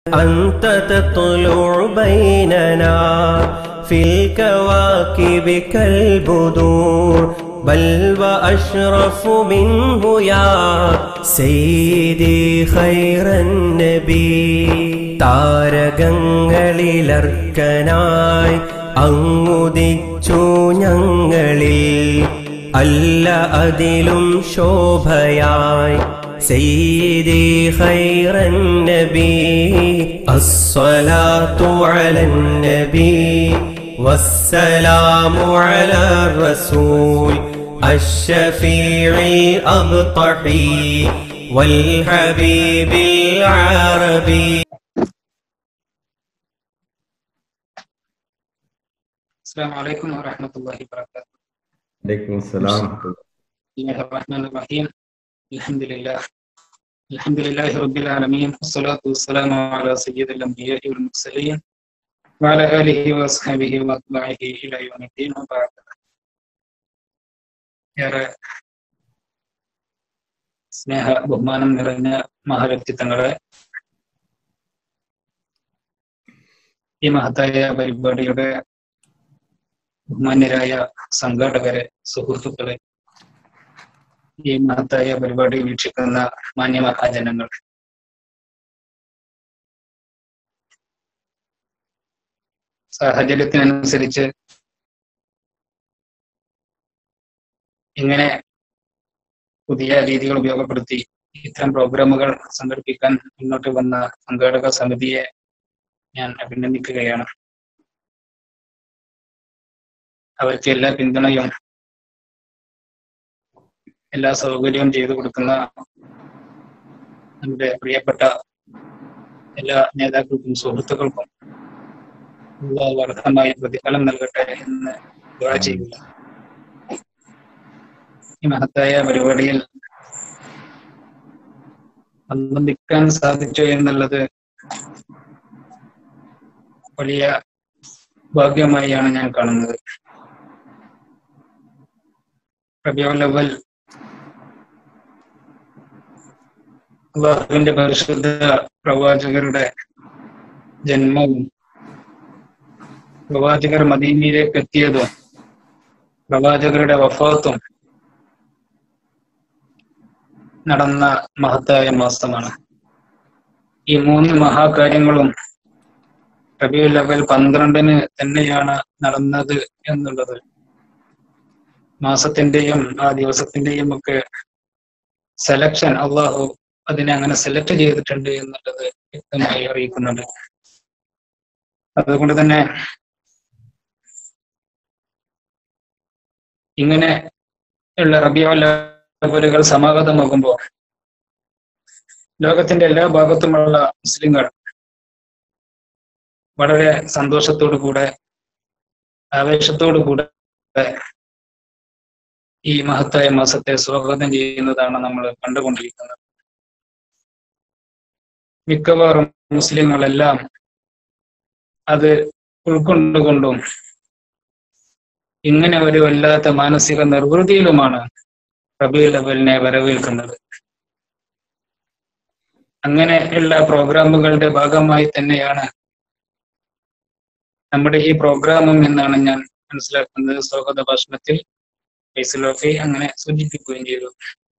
أنت تطلع بيننا في الكواكب كالبدور بل وأشرف منه يا سيدي خير النبي താരകങ്ങളിലർക്കനായി അങ്ങുദിച്ചു ഞങ്ങളിൽ അല്ല അതിലും ശോഭയായി سيدي خير النبي الصلاة على النبي والسلام على الرسول الشفيع الأبطحي والحبيب العربي السلام عليكم ورحمة الله وبركاته عليكم السلام بسم الله الرحمن الرحيم الحمد لله الحمد لله رب العالمين والصلاة والسلام على سيد الأنبياء والمرسلين وعلى آله وأصحابه وأتباعه إلى يوم الدين وبعد ഏറെ സ്നേഹ ബഹുമാനം നിറഞ്ഞ മഹാവ്യക്തിത്വങ്ങളെ ഈ മഹത്തായ പരിപാടിയുടെ ബഹുമാന്യരായ സംഘാടകരെ സുഹൃത്തുക്കളെ ഈ മഹത്തായ പരിപാടി വീക്ഷിക്കുന്ന മാന്യ മഹാജനങ്ങൾ സാഹചര്യത്തിനനുസരിച്ച് ഇങ്ങനെ പുതിയ രീതികൾ ഉപയോഗപ്പെടുത്തി ഇത്തരം പ്രോഗ്രാമുകൾ സംഘടിപ്പിക്കാൻ മുന്നോട്ട് വന്ന സംഘാടക സമിതിയെ ഞാൻ അഭിനന്ദിക്കുകയാണ് അവർക്ക് എല്ലാ പിന്തുണയും എല്ലാ സൗകര്യവും ചെയ്തു കൊടുക്കുന്ന നമ്മുടെ പ്രിയപ്പെട്ട എല്ലാ നേതാക്കൾക്കും സുഹൃത്തുക്കൾക്കും അള്ളാഹു അർഹമായ പ്രതിഫലം നൽകട്ടെ എന്ന് ദുആ ചെയ്യുക ഈ മഹത്തായ പരിപാടിയിൽ സംബന്ധിക്കാൻ സാധിച്ചു എന്നുള്ളത് വലിയ ഭാഗ്യമായാണ് ഞാൻ കാണുന്നത് റബിയുൽ അവൽ അള്ളാഹുവിന്റെ പരിശുദ്ധ പ്രവാചകരുടെ ജന്മവും പ്രവാചകർ മദീനയിലേക്ക് എത്തിയതും പ്രവാചകരുടെ വഫാത്തും നടന്ന മഹത്തായ മാസമാണ് ഈ മൂന്ന് മഹാകാര്യങ്ങളും റബിയുൽ അവൽ പന്ത്രണ്ടിന് തന്നെയാണ് നടന്നത് എന്നുള്ളത് മാസത്തിന്റെയും ആ ദിവസത്തിന്റെയും ഒക്കെ സെലക്ഷൻ അള്ളാഹു അതിനെ അങ്ങനെ സെലക്ട് ചെയ്തിട്ടുണ്ട് എന്നുള്ളത് വ്യക്തമായി അറിയിക്കുന്നുണ്ട് അതുകൊണ്ട് തന്നെ ഇങ്ങനെ ഉള്ള റബിയോലവലുകൾ സമാഗതമാകുമ്പോൾ ലോകത്തിന്റെ എല്ലാ ഭാഗത്തുമുള്ള മുസ്ലിങ്ങൾ വളരെ സന്തോഷത്തോടു കൂടെ ആവേശത്തോടു കൂടെ ഈ മഹത്തായ മാസത്തെ സ്വാഗതം ചെയ്യുന്നതാണ് നമ്മൾ കണ്ടുകൊണ്ടിരിക്കുന്നത് മിക്കവാറും മുസ്ലിങ്ങളെല്ലാം അത് ഉൾക്കൊണ്ടുകൊണ്ടും ഇങ്ങനെ ഒരു വല്ലാത്ത മാനസിക നിർവൃതിയിലുമാണ് റബീൽ അവലിനെ വരവേൽക്കുന്നത് അങ്ങനെയുള്ള പ്രോഗ്രാമുകളുടെ ഭാഗമായി തന്നെയാണ് നമ്മുടെ ഈ പ്രോഗ്രാമും എന്നാണ് ഞാൻ മനസ്സിലാക്കുന്നത് സ്വാഗത ഭാഷണത്തിൽ ഫൈസലോഫി അങ്ങനെ സൂചിപ്പിക്കുകയും ചെയ്തു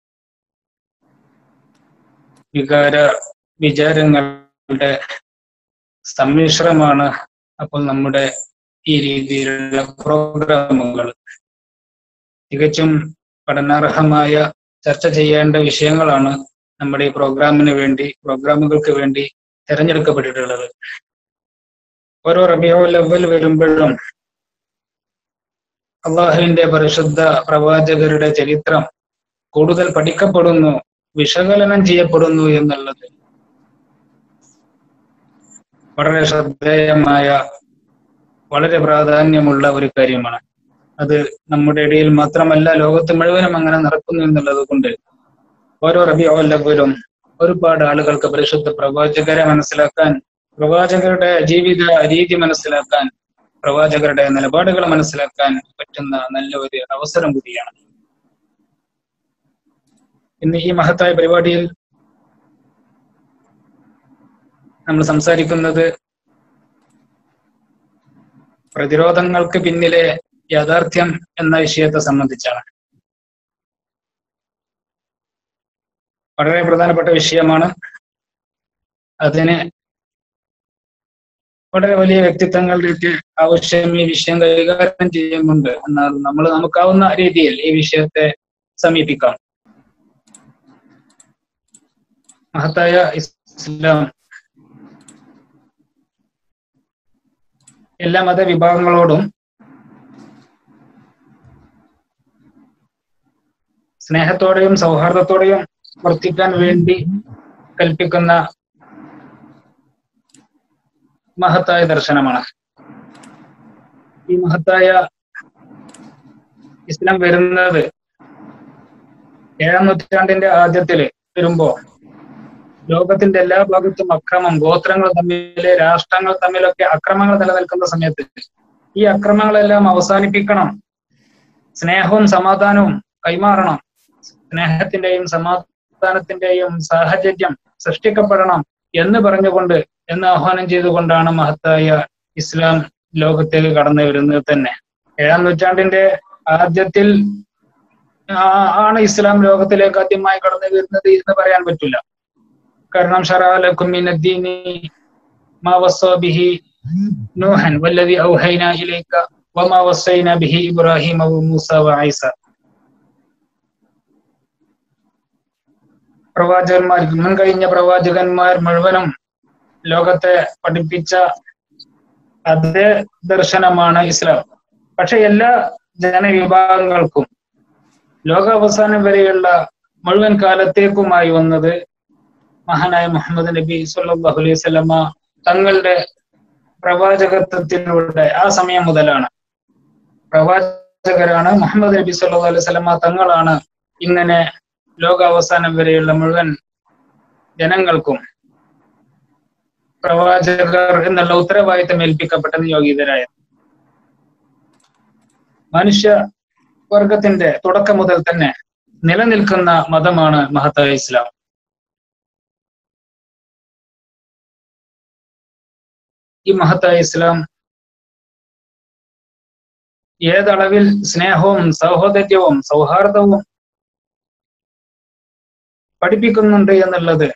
വികാര വിചാരങ്ങളുടെ സമ്മിശ്രമാണ് അപ്പോൾ നമ്മുടെ ഈ രീതിയിലുള്ള പ്രോഗ്രാമുകൾ തികച്ചും പഠനാർഹമായ ചർച്ച ചെയ്യേണ്ട വിഷയങ്ങളാണ് നമ്മുടെ ഈ പ്രോഗ്രാമിന് വേണ്ടി പ്രോഗ്രാമുകൾക്ക് വേണ്ടി തിരഞ്ഞെടുക്കപ്പെട്ടിട്ടുള്ളത് ഓരോ റബിയോ ലെവൽ വരുമ്പോഴും അള്ളാഹുവിന്റെ പരിശുദ്ധ പ്രവാചകരുടെ ചരിത്രം കൂടുതൽ പഠിക്കപ്പെടുന്നു വിശകലനം ചെയ്യപ്പെടുന്നു എന്നുള്ളത് വളരെ ശ്രദ്ധേയമായ വളരെ പ്രാധാന്യമുള്ള ഒരു കാര്യമാണ് അത് നമ്മുടെ ഇടയിൽ മാത്രമല്ല ലോകത്ത് മുഴുവനും അങ്ങനെ നടക്കുന്നു എന്നുള്ളത് കൊണ്ട് ഓരോ റബി ഓല്ലപ്പോലും ഒരുപാട് ആളുകൾക്ക് പരിശുദ്ധ പ്രവാചകരെ മനസ്സിലാക്കാൻ പ്രവാചകരുടെ ജീവിത രീതി മനസ്സിലാക്കാൻ പ്രവാചകരുടെ നിലപാടുകൾ മനസ്സിലാക്കാൻ പറ്റുന്ന നല്ല ഒരു അവസരം കൂടിയാണ് ഇന്ന് ഈ മഹത്തായ പരിപാടിയിൽ നമ്മൾ സംസാരിക്കുന്നത് പ്രതിരോധങ്ങൾക്ക് പിന്നിലെ യാഥാർത്ഥ്യം എന്ന വിഷയത്തെ സംബന്ധിച്ചാണ് വളരെ പ്രധാനപ്പെട്ട വിഷയമാണ് അതിന് വളരെ വലിയ വ്യക്തിത്വങ്ങളുടെയൊക്കെ ആവശ്യം ഈ വിഷയം കൈകാര്യം ചെയ്യുന്നുണ്ട് എന്നാൽ നമ്മൾ നമുക്കാവുന്ന രീതിയിൽ ഈ വിഷയത്തെ സമീപിക്കാം മഹത്തായ ഇസ്ലാം എല്ലാ മതവിഭാഗങ്ങളോടും സ്നേഹത്തോടെയും സൗഹാർദ്ദത്തോടെയും വർത്തിക്കാൻ വേണ്ടി കൽപ്പിക്കുന്ന മഹത്തായ ദർശനമാണ് ഈ മഹത്തായ ഇസ്ലാം വരുന്നത് ഏഴാം നൂറ്റാണ്ടിന്റെ ആദ്യത്തില് വരുമ്പോ ലോകത്തിന്റെ എല്ലാ ഭാഗത്തും അക്രമം ഗോത്രങ്ങൾ തമ്മില് രാഷ്ട്രങ്ങൾ തമ്മിലൊക്കെ അക്രമങ്ങൾ നിലനിൽക്കുന്ന സമയത്ത് ഈ അക്രമങ്ങളെല്ലാം അവസാനിപ്പിക്കണം സ്നേഹവും സമാധാനവും കൈമാറണം സ്നേഹത്തിന്റെയും സമാധാനത്തിന്റെയും സാഹചര്യം സൃഷ്ടിക്കപ്പെടണം എന്ന് പറഞ്ഞുകൊണ്ട് എന്ന് ആഹ്വാനം ചെയ്തുകൊണ്ടാണ് മഹത്തായ ഇസ്ലാം ലോകത്തേക്ക് കടന്നു വരുന്നത് തന്നെ ഏഴാം നൂറ്റാണ്ടിന്റെ ആദ്യത്തിൽ ആ- ആണ് ഇസ്ലാം ലോകത്തിലേക്ക് ആദ്യമായി കടന്നു വരുന്നത് എന്ന് പറയാൻ പറ്റില്ല കാരണം ഷറാലക്കും മിനദ്ദീനി മാ വസ്സ ബിഹി നൂഹൻ വല്ലദി ഔഹൈന ഇലൈക വമാ വസ്സൈന ബിഹി ഇബ്രാഹിമ വമൂസ വഈസ പ്രവാചകന്മാർ മുൻകഴിഞ്ഞ പ്രവാചകന്മാർ മുഴുവനും ലോകത്തെ പഠിപ്പിച്ച അതേ ദർശനമാണ് ഇസ്ലാം പക്ഷെ എല്ലാ ജനവിഭാഗങ്ങൾക്കും ലോകാവസാനം വരെയുള്ള മുഴുവൻ കാലത്തേക്കുമായി വന്നത് മഹാനായ മുഹമ്മദ് നബി സല്ലല്ലാഹു അലൈഹി വസല്ലമ തങ്ങളുടെ പ്രവാചകത്വത്തിലൂടെ ആ സമയം മുതലാണ് പ്രവാചകരാണ് മുഹമ്മദ് നബി സല്ലല്ലാഹു അലൈഹി വസല്ലമ തങ്ങളാണ് ഇങ്ങനെ ലോകാവസാനം വരെയുള്ള മുഴുവൻ ജനങ്ങൾക്കും പ്രവാചകർ എന്നുള്ള ഉത്തരവാദിത്തം ഏൽപ്പിക്കപ്പെട്ട നിയോഗിതരായത് മനുഷ്യ വർഗത്തിന്റെ തുടക്കം മുതൽ തന്നെ നിലനിൽക്കുന്ന മതമാണ് മഹത്തായ ഇസ്ലാം ഈ മഹത്തായ ഇസ്ലാം ഏതളവിൽ സ്നേഹവും സഹോദര്യവും സൗഹാർദ്ദവും പഠിപ്പിക്കുന്നുണ്ട് എന്നുള്ളത്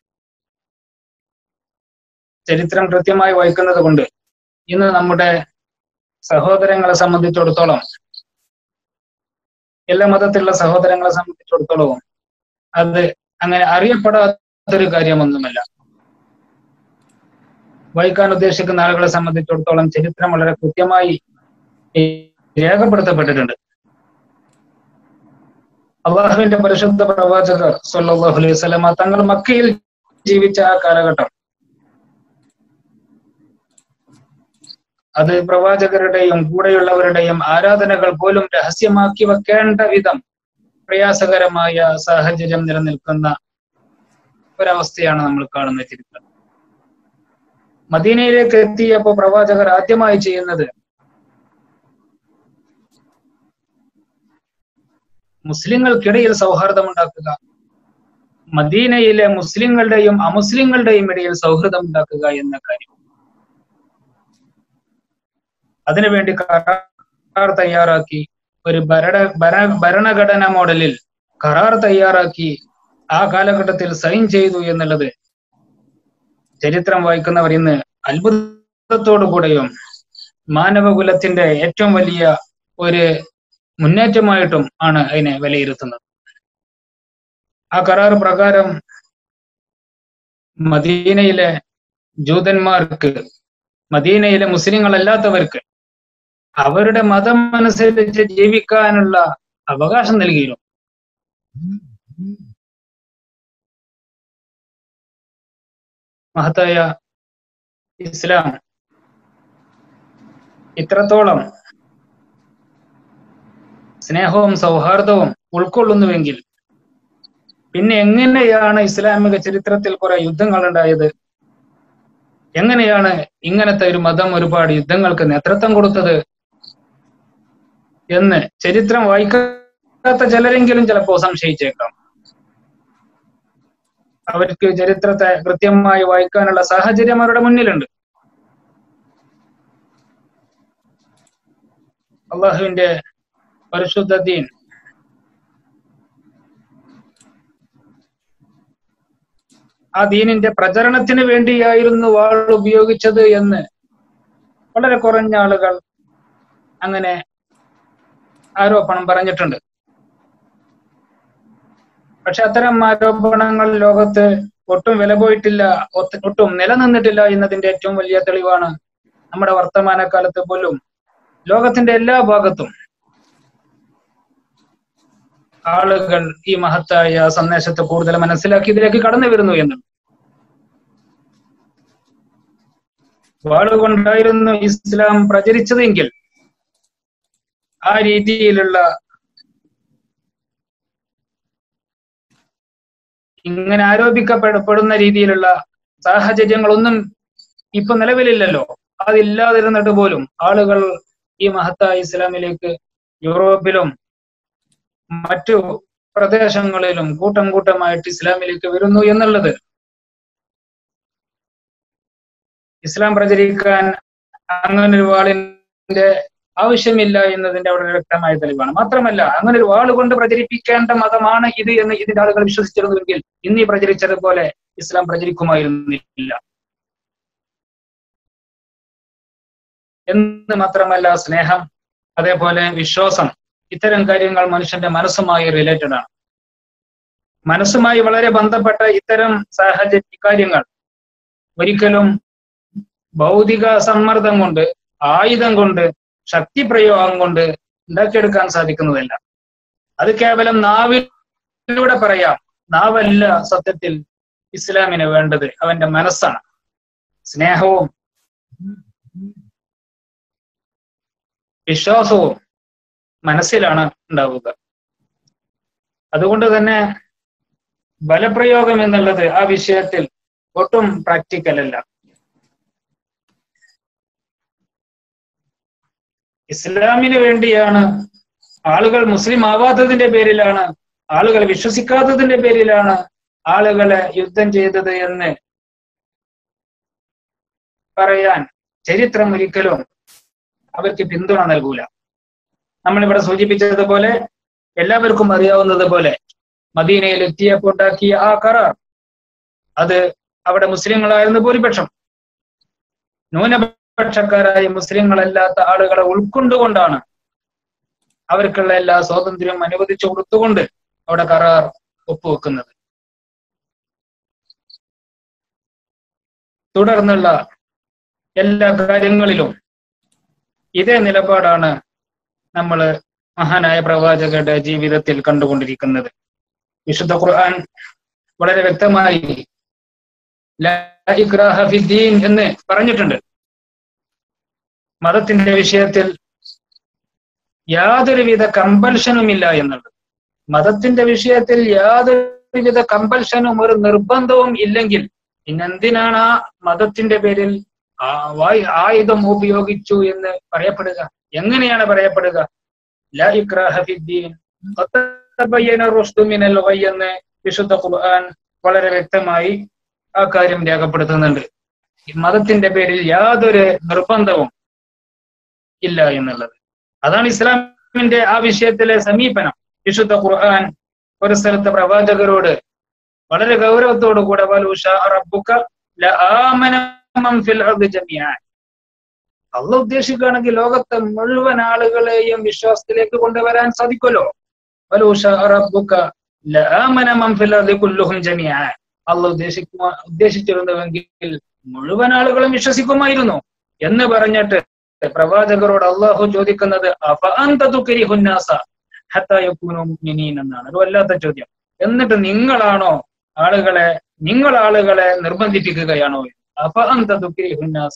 ചരിത്രം കൃത്യമായി വായിക്കുന്നത് കൊണ്ട് ഇന്ന് നമ്മുടെ സഹോദരങ്ങളെ സംബന്ധിച്ചിടത്തോളം എല്ലാ മതത്തിലുള്ള സഹോദരങ്ങളെ സംബന്ധിച്ചിടത്തോളവും അത് അങ്ങനെ അറിയപ്പെടാത്തൊരു കാര്യമൊന്നുമല്ല വായിക്കാൻ ഉദ്ദേശിക്കുന്ന ആളുകളെ സംബന്ധിച്ചിടത്തോളം ചരിത്രം വളരെ കൃത്യമായി രേഖപ്പെടുത്തപ്പെട്ടിട്ടുണ്ട് അള്ളാഹുവിന്റെ പരിശുദ്ധ പ്രവാചകർ സല്ലല്ലാഹു അലൈഹി വസല്ലമ തങ്ങൾ മക്കയിൽ ജീവിച്ച ആ കാലഘട്ടം അത് പ്രവാചകരുടെയും കൂടെയുള്ളവരുടെയും ആരാധനകൾ പോലും രഹസ്യമാക്കി വെക്കേണ്ട വിധം പ്രയാസകരമായ സാഹചര്യം നിലനിൽക്കുന്ന ഒരവസ്ഥയാണ് നമ്മൾ കാണുന്ന ചരിത്രം മദീനയിലേക്ക് എത്തിയപ്പോൾ പ്രവാചകർ ആദ്യമായി ചെയ്യുന്നത് മുസ്ലിങ്ങൾക്കിടയിൽ സൗഹാർദ്ദം ഉണ്ടാക്കുക മദീനയിലെ മുസ്ലിങ്ങളുടെയും അമുസ്ലിങ്ങളുടെയും ഇടയിൽ സൗഹൃദം ഉണ്ടാക്കുക എന്ന കാര്യം അതിനുവേണ്ടി കരാർ തയ്യാറാക്കി ഒരു ഭരണ ഭര ഭരണഘടനാ മോഡലിൽ കരാർ തയ്യാറാക്കി ആ കാലഘട്ടത്തിൽ സൈൻ ചെയ്തു എന്നുള്ളത് ചരിത്രം വായിക്കുന്നവർ ഇന്ന് അത്ഭുതത്തോടു കൂടെയും മാനവകുലത്തിന്റെ ഏറ്റവും വലിയ ഒരു മുന്നേറ്റമായിട്ടും ആണ് അതിനെ വിലയിരുത്തുന്നത് ആ കരാർ പ്രകാരം മദീനയിലെ ജൂതന്മാർക്ക് മദീനയിലെ മുസ്ലിങ്ങളല്ലാത്തവർക്ക് അവരുടെ മതം അനുസരിച്ച് ജീവിക്കാനുള്ള അവകാശം നൽകിയിരുന്നു മഹത്തായ ഇസ്ലാം ഇത്രത്തോളം സ്നേഹവും സൗഹാർദ്ദവും ഉൾക്കൊള്ളുന്നുവെങ്കിൽ പിന്നെ എങ്ങനെയാണ് ഇസ്ലാമിക ചരിത്രത്തിൽ കുറെ യുദ്ധങ്ങൾ ഉണ്ടായത് എങ്ങനെയാണ് ഇങ്ങനത്തെ ഒരു മതം ഒരുപാട് യുദ്ധങ്ങൾക്ക് നേതൃത്വം കൊടുത്തത് എന്ന് ചരിത്രം വായിക്കാത്ത ചിലരെങ്കിലും ചിലപ്പോ സംശയിച്ചേക്കാം അവർക്ക് ചരിത്രത്തെ കൃത്യമായി വായിക്കാനുള്ള സാഹചര്യം അവരുടെ മുന്നിലുണ്ട് അള്ളാഹുവിന്റെ പരിശുദ്ധ ദീൻ ആ ദീനിന്റെ പ്രചരണത്തിന് വേണ്ടിയായിരുന്നു വാൾ ഉപയോഗിച്ചത് എന്ന് വളരെ കുറഞ്ഞ ആളുകൾ അങ്ങനെ ആരോപണം പറഞ്ഞിട്ടുണ്ട് പക്ഷെ അത്തരം ആരോപണങ്ങൾ ലോകത്ത് ഒട്ടും വില പോയിട്ടില്ല ഒത്ത- ഒട്ടും നിലനിന്നിട്ടില്ല എന്നതിന്റെ ഏറ്റവും വലിയ തെളിവാണ് നമ്മുടെ വർത്തമാനകാലത്ത് പോലും ലോകത്തിന്റെ എല്ലാ ഭാഗത്തും ആളുകൾ ഈ മഹത്തായ സന്ദേശത്തെ കൂടുതൽ മനസ്സിലാക്കി ഇതിലേക്ക് കടന്നു വരുന്നു എന്ന് വാളുകൊണ്ടായിരുന്നു ഇസ്ലാം പ്രചരിച്ചതെങ്കിൽ ആ രീതിയിലുള്ള ഇങ്ങനെ ആരോപിക്കപ്പെടുന്ന രീതിയിലുള്ള സാഹചര്യങ്ങളൊന്നും ഇപ്പൊ നിലവിലില്ലല്ലോ അതില്ലാതിരുന്നിട്ട് പോലും ആളുകൾ ഈ മഹത്തായ ഇസ്ലാമിലേക്ക് യൂറോപ്പിലും മറ്റു പ്രദേശങ്ങളിലും കൂട്ടം കൂട്ടമായിട്ട് ഇസ്ലാമിലേക്ക് വരുന്നു എന്നുള്ളത് ഇസ്ലാം പ്രചരിക്കാൻ അങ്ങനെ ഒരു വാളിന്റെ ആവശ്യമില്ല എന്നതിന്റെ അവിടെ വ്യക്തമായ തെളിവാണ് മാത്രമല്ല അങ്ങനെ ഒരു വാൾ കൊണ്ട് പ്രചരിപ്പിക്കേണ്ട മതമാണ് ഇത് എന്ന് ഇതിന്റെ ആളുകൾ വിശ്വസിച്ചിരുന്നുവെങ്കിൽ ഇന്ന് ഈ പ്രചരിച്ചതുപോലെ ഇസ്ലാം പ്രചരിക്കുമായിരുന്നില്ല എന്ന് മാത്രമല്ല സ്നേഹം അതേപോലെ വിശ്വാസം ഇത്തരം കാര്യങ്ങൾ മനുഷ്യന്റെ മനസ്സുമായി റിലേറ്റഡ് ആണ് മനസ്സുമായി വളരെ ബന്ധപ്പെട്ട ഇത്തരം സാഹചര്യ കാര്യങ്ങൾ ഒരിക്കലും ഭൗതിക സമ്മർദ്ദം കൊണ്ട് ആയുധം കൊണ്ട് ശക്തി പ്രയോഗം കൊണ്ട് ഉണ്ടാക്കിയെടുക്കാൻ സാധിക്കുന്നതല്ല അത് കേവലം നാവിലൂടെ പറയാം നാവല്ല സത്യത്തിൽ ഇസ്ലാമിന് വേണ്ടത് അവന്റെ മനസ്സാണ് സ്നേഹവും വിശ്വാസവും മനസ്സിലാണ് ഉണ്ടാവുക അതുകൊണ്ട് തന്നെ ബലപ്രയോഗം എന്നുള്ളത് ആ വിഷയത്തിൽ ഒട്ടും പ്രാക്ടിക്കൽ അല്ല ഇസ്ലാമിന് വേണ്ടിയാണ് ആളുകൾ മുസ്ലിം ആവാത്തതിന്റെ പേരിലാണ് ആളുകൾ വിശ്വസിക്കാത്തതിന്റെ പേരിലാണ് ആളുകളെ യുദ്ധം ചെയ്തത് എന്ന് പറയാൻ ചരിത്രം ഒരിക്കലും അവർക്ക് പിന്തുണ നൽകൂല നമ്മളിവിടെ സൂചിപ്പിച്ചതുപോലെ എല്ലാവർക്കും അറിയാവുന്നത് പോലെ മദീനയിൽ എത്തിയപ്പോൾ ഉണ്ടാക്കിയ ആ കരാർ അത് അവിടെ മുസ്ലിങ്ങളായിരുന്നു ഭൂരിപക്ഷം ന്യൂനപക്ഷക്കാരായ മുസ്ലിങ്ങളല്ലാത്ത ആളുകളെ ഉൾക്കൊണ്ടുകൊണ്ടാണ് അവർക്കുള്ള എല്ലാ സ്വാതന്ത്ര്യവും അനുവദിച്ചു കൊടുത്തുകൊണ്ട് അവിടെ കരാർ ഒപ്പുവെക്കുന്നത് തുടർന്നുള്ള എല്ലാ കാര്യങ്ങളിലും ഇതേ നിലപാടാണ് നമ്മൾ മഹാനായ പ്രവാചകരുടെ ജീവിതത്തിൽ കണ്ടുകൊണ്ടിരിക്കുന്നത് വിശുദ്ധ ഖുർആൻ വളരെ വ്യക്തമായി ലാ ഇക്രാഹ ഫിദ്ദീൻ എന്ന് പറഞ്ഞിട്ടുണ്ട് മതത്തിന്റെ വിഷയത്തിൽ യാതൊരുവിധ കമ്പൽഷനും ഇല്ല എന്നുള്ളത് മതത്തിന്റെ വിഷയത്തിൽ യാതൊരുവിധ കമ്പൽഷനും ഒരു നിർബന്ധവും ഇല്ലെങ്കിൽ പിന്നെന്തിനാണ് ആ മതത്തിന്റെ പേരിൽ ആ വായ് ആയുധം ഉപയോഗിച്ചു എന്ന് പറയപ്പെടുക എങ്ങനെയാണ് പറയപ്പെടുക ലാ ഇക്രാഹ ഫിദ്ദീൻ ഖദ് തബയ്യന റുഷ്ദു മിനൽ ഗയ് എന്ന് വിശുദ്ധ ഖുർആൻ വളരെ വ്യക്തമായി ആ കാര്യം രേഖപ്പെടുത്തുന്നുണ്ട് ഈ മതത്തിന്റെ പേരിൽ യാതൊരു നിർബന്ധവും ഇല്ല എന്നുള്ളത് അതാണ് ഇസ്ലാമിന്റെ ആ വിഷയത്തിലെ സമീപനം വിശുദ്ധ ഖുർആൻ ഒരു സ്ഥലത്തെ പ്രവാചകരോട് വളരെ ഗൗരവത്തോടു കൂടെ അള്ള ഉദ്ദേശിക്കുകയാണെങ്കിൽ ലോകത്തെ മുഴുവൻ ആളുകളെയും വിശ്വാസത്തിലേക്ക് കൊണ്ടുവരാൻ സാധിക്കുമല്ലോ അള്ള ഉദ്ദേശിക്കുമ ഉദ്ദേശിച്ചിരുന്നുവെങ്കിൽ മുഴുവൻ ആളുകളും വിശ്വസിക്കുമായിരുന്നു എന്ന് പറഞ്ഞിട്ട് പ്രവാചകരോട് അള്ളാഹു ചോദിക്കുന്നത് എന്നാണ് ഒരു വല്ലാത്ത ചോദ്യം എന്നിട്ട് നിങ്ങളാണോ ആളുകളെ നിങ്ങൾ ആളുകളെ നിർബന്ധിപ്പിക്കുകയാണോ അഫ അന്ത തുക്കിരിഹുന്നാസ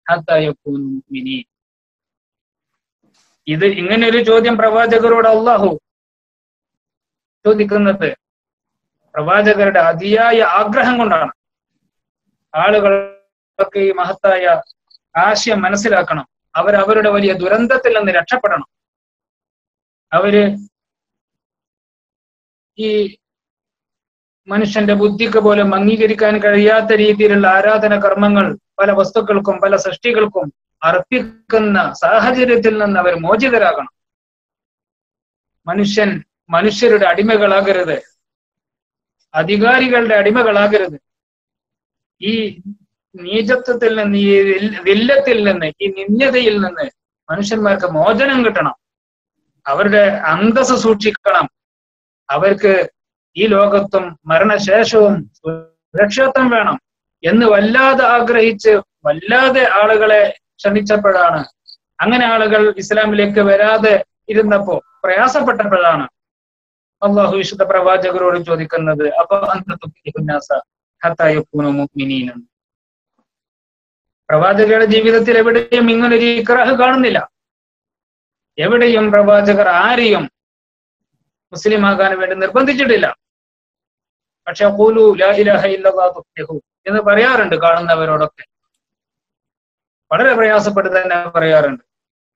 ഇത് ഇങ്ങനെ ഒരു ചോദ്യം പ്രവാചകരോട് അള്ളാഹു ചോദിക്കുന്നത് പ്രവാചകരുടെ അതിയായ ആഗ്രഹം കൊണ്ടാണ് ആളുകളൊക്കെ ഈ മഹത്തായ ആശയം മനസ്സിലാക്കണം അവർ അവരുടെ വലിയ ദുരന്തത്തിൽ നിന്ന് രക്ഷപ്പെടണം അവര് ഈ മനുഷ്യന്റെ ബുദ്ധിക്ക് പോലും അംഗീകരിക്കാൻ കഴിയാത്ത രീതിയിലുള്ള ആരാധന കർമ്മങ്ങൾ പല വസ്തുക്കൾക്കും പല സൃഷ്ടികൾക്കും അർപ്പിക്കുന്ന സാഹചര്യത്തിൽ നിന്ന് അവർ മോചിതരാകണം മനുഷ്യൻ മനുഷ്യരുടെ അടിമകളാകരുത് അധികാരികളുടെ അടിമകളാകരുത് ഈ നീചത്വത്തിൽ നിന്ന് ഈ വിൽ- വില്ലത്തിൽ നിന്ന് ഈ നിന്ദ്യതയിൽ നിന്ന് മനുഷ്യന്മാർക്ക് മോചനം കിട്ടണം അവരുടെ അന്തസ് സൂക്ഷിക്കണം അവർക്ക് ഈ ലോകത്തും മരണശേഷവും സുരക്ഷിതത്വം വേണം എന്ന് വല്ലാതെ ആഗ്രഹിച്ച് വല്ലാതെ ആളുകളെ ക്ഷണിച്ചപ്പോഴാണ് അങ്ങനെ ആളുകൾ ഇസ്ലാമിലേക്ക് വരാതെ ഇരുന്നപ്പോ പ്രയാസപ്പെട്ടപ്പോഴാണ് അള്ളാഹു വിശുദ്ധ പ്രവാചകരോട് ചോദിക്കുന്നത് അപ്പൊ അന്തത്തുനാസ ഹത്തായപ്പൂനു മുഅ്മിനീനെന്ന് പ്രവാചകരുടെ ജീവിതത്തിൽ എവിടെയും ഇങ്ങനൊരു ഇക്രാഹ് കാണുന്നില്ല എവിടെയും പ്രവാചകർ ആരെയും മുസ്ലിം ആകാൻ വേണ്ടി നിർബന്ധിച്ചിട്ടില്ല പക്ഷെ ഖൂലു ലാ ഇലാഹ ഇല്ലല്ലാഹ് തുഫ്ലിഹു എന്ന് പറയാറുണ്ട് കാണുന്നവരോടൊക്കെ വളരെ പ്രയാസപ്പെട്ട് തന്നെ പറയാറുണ്ട്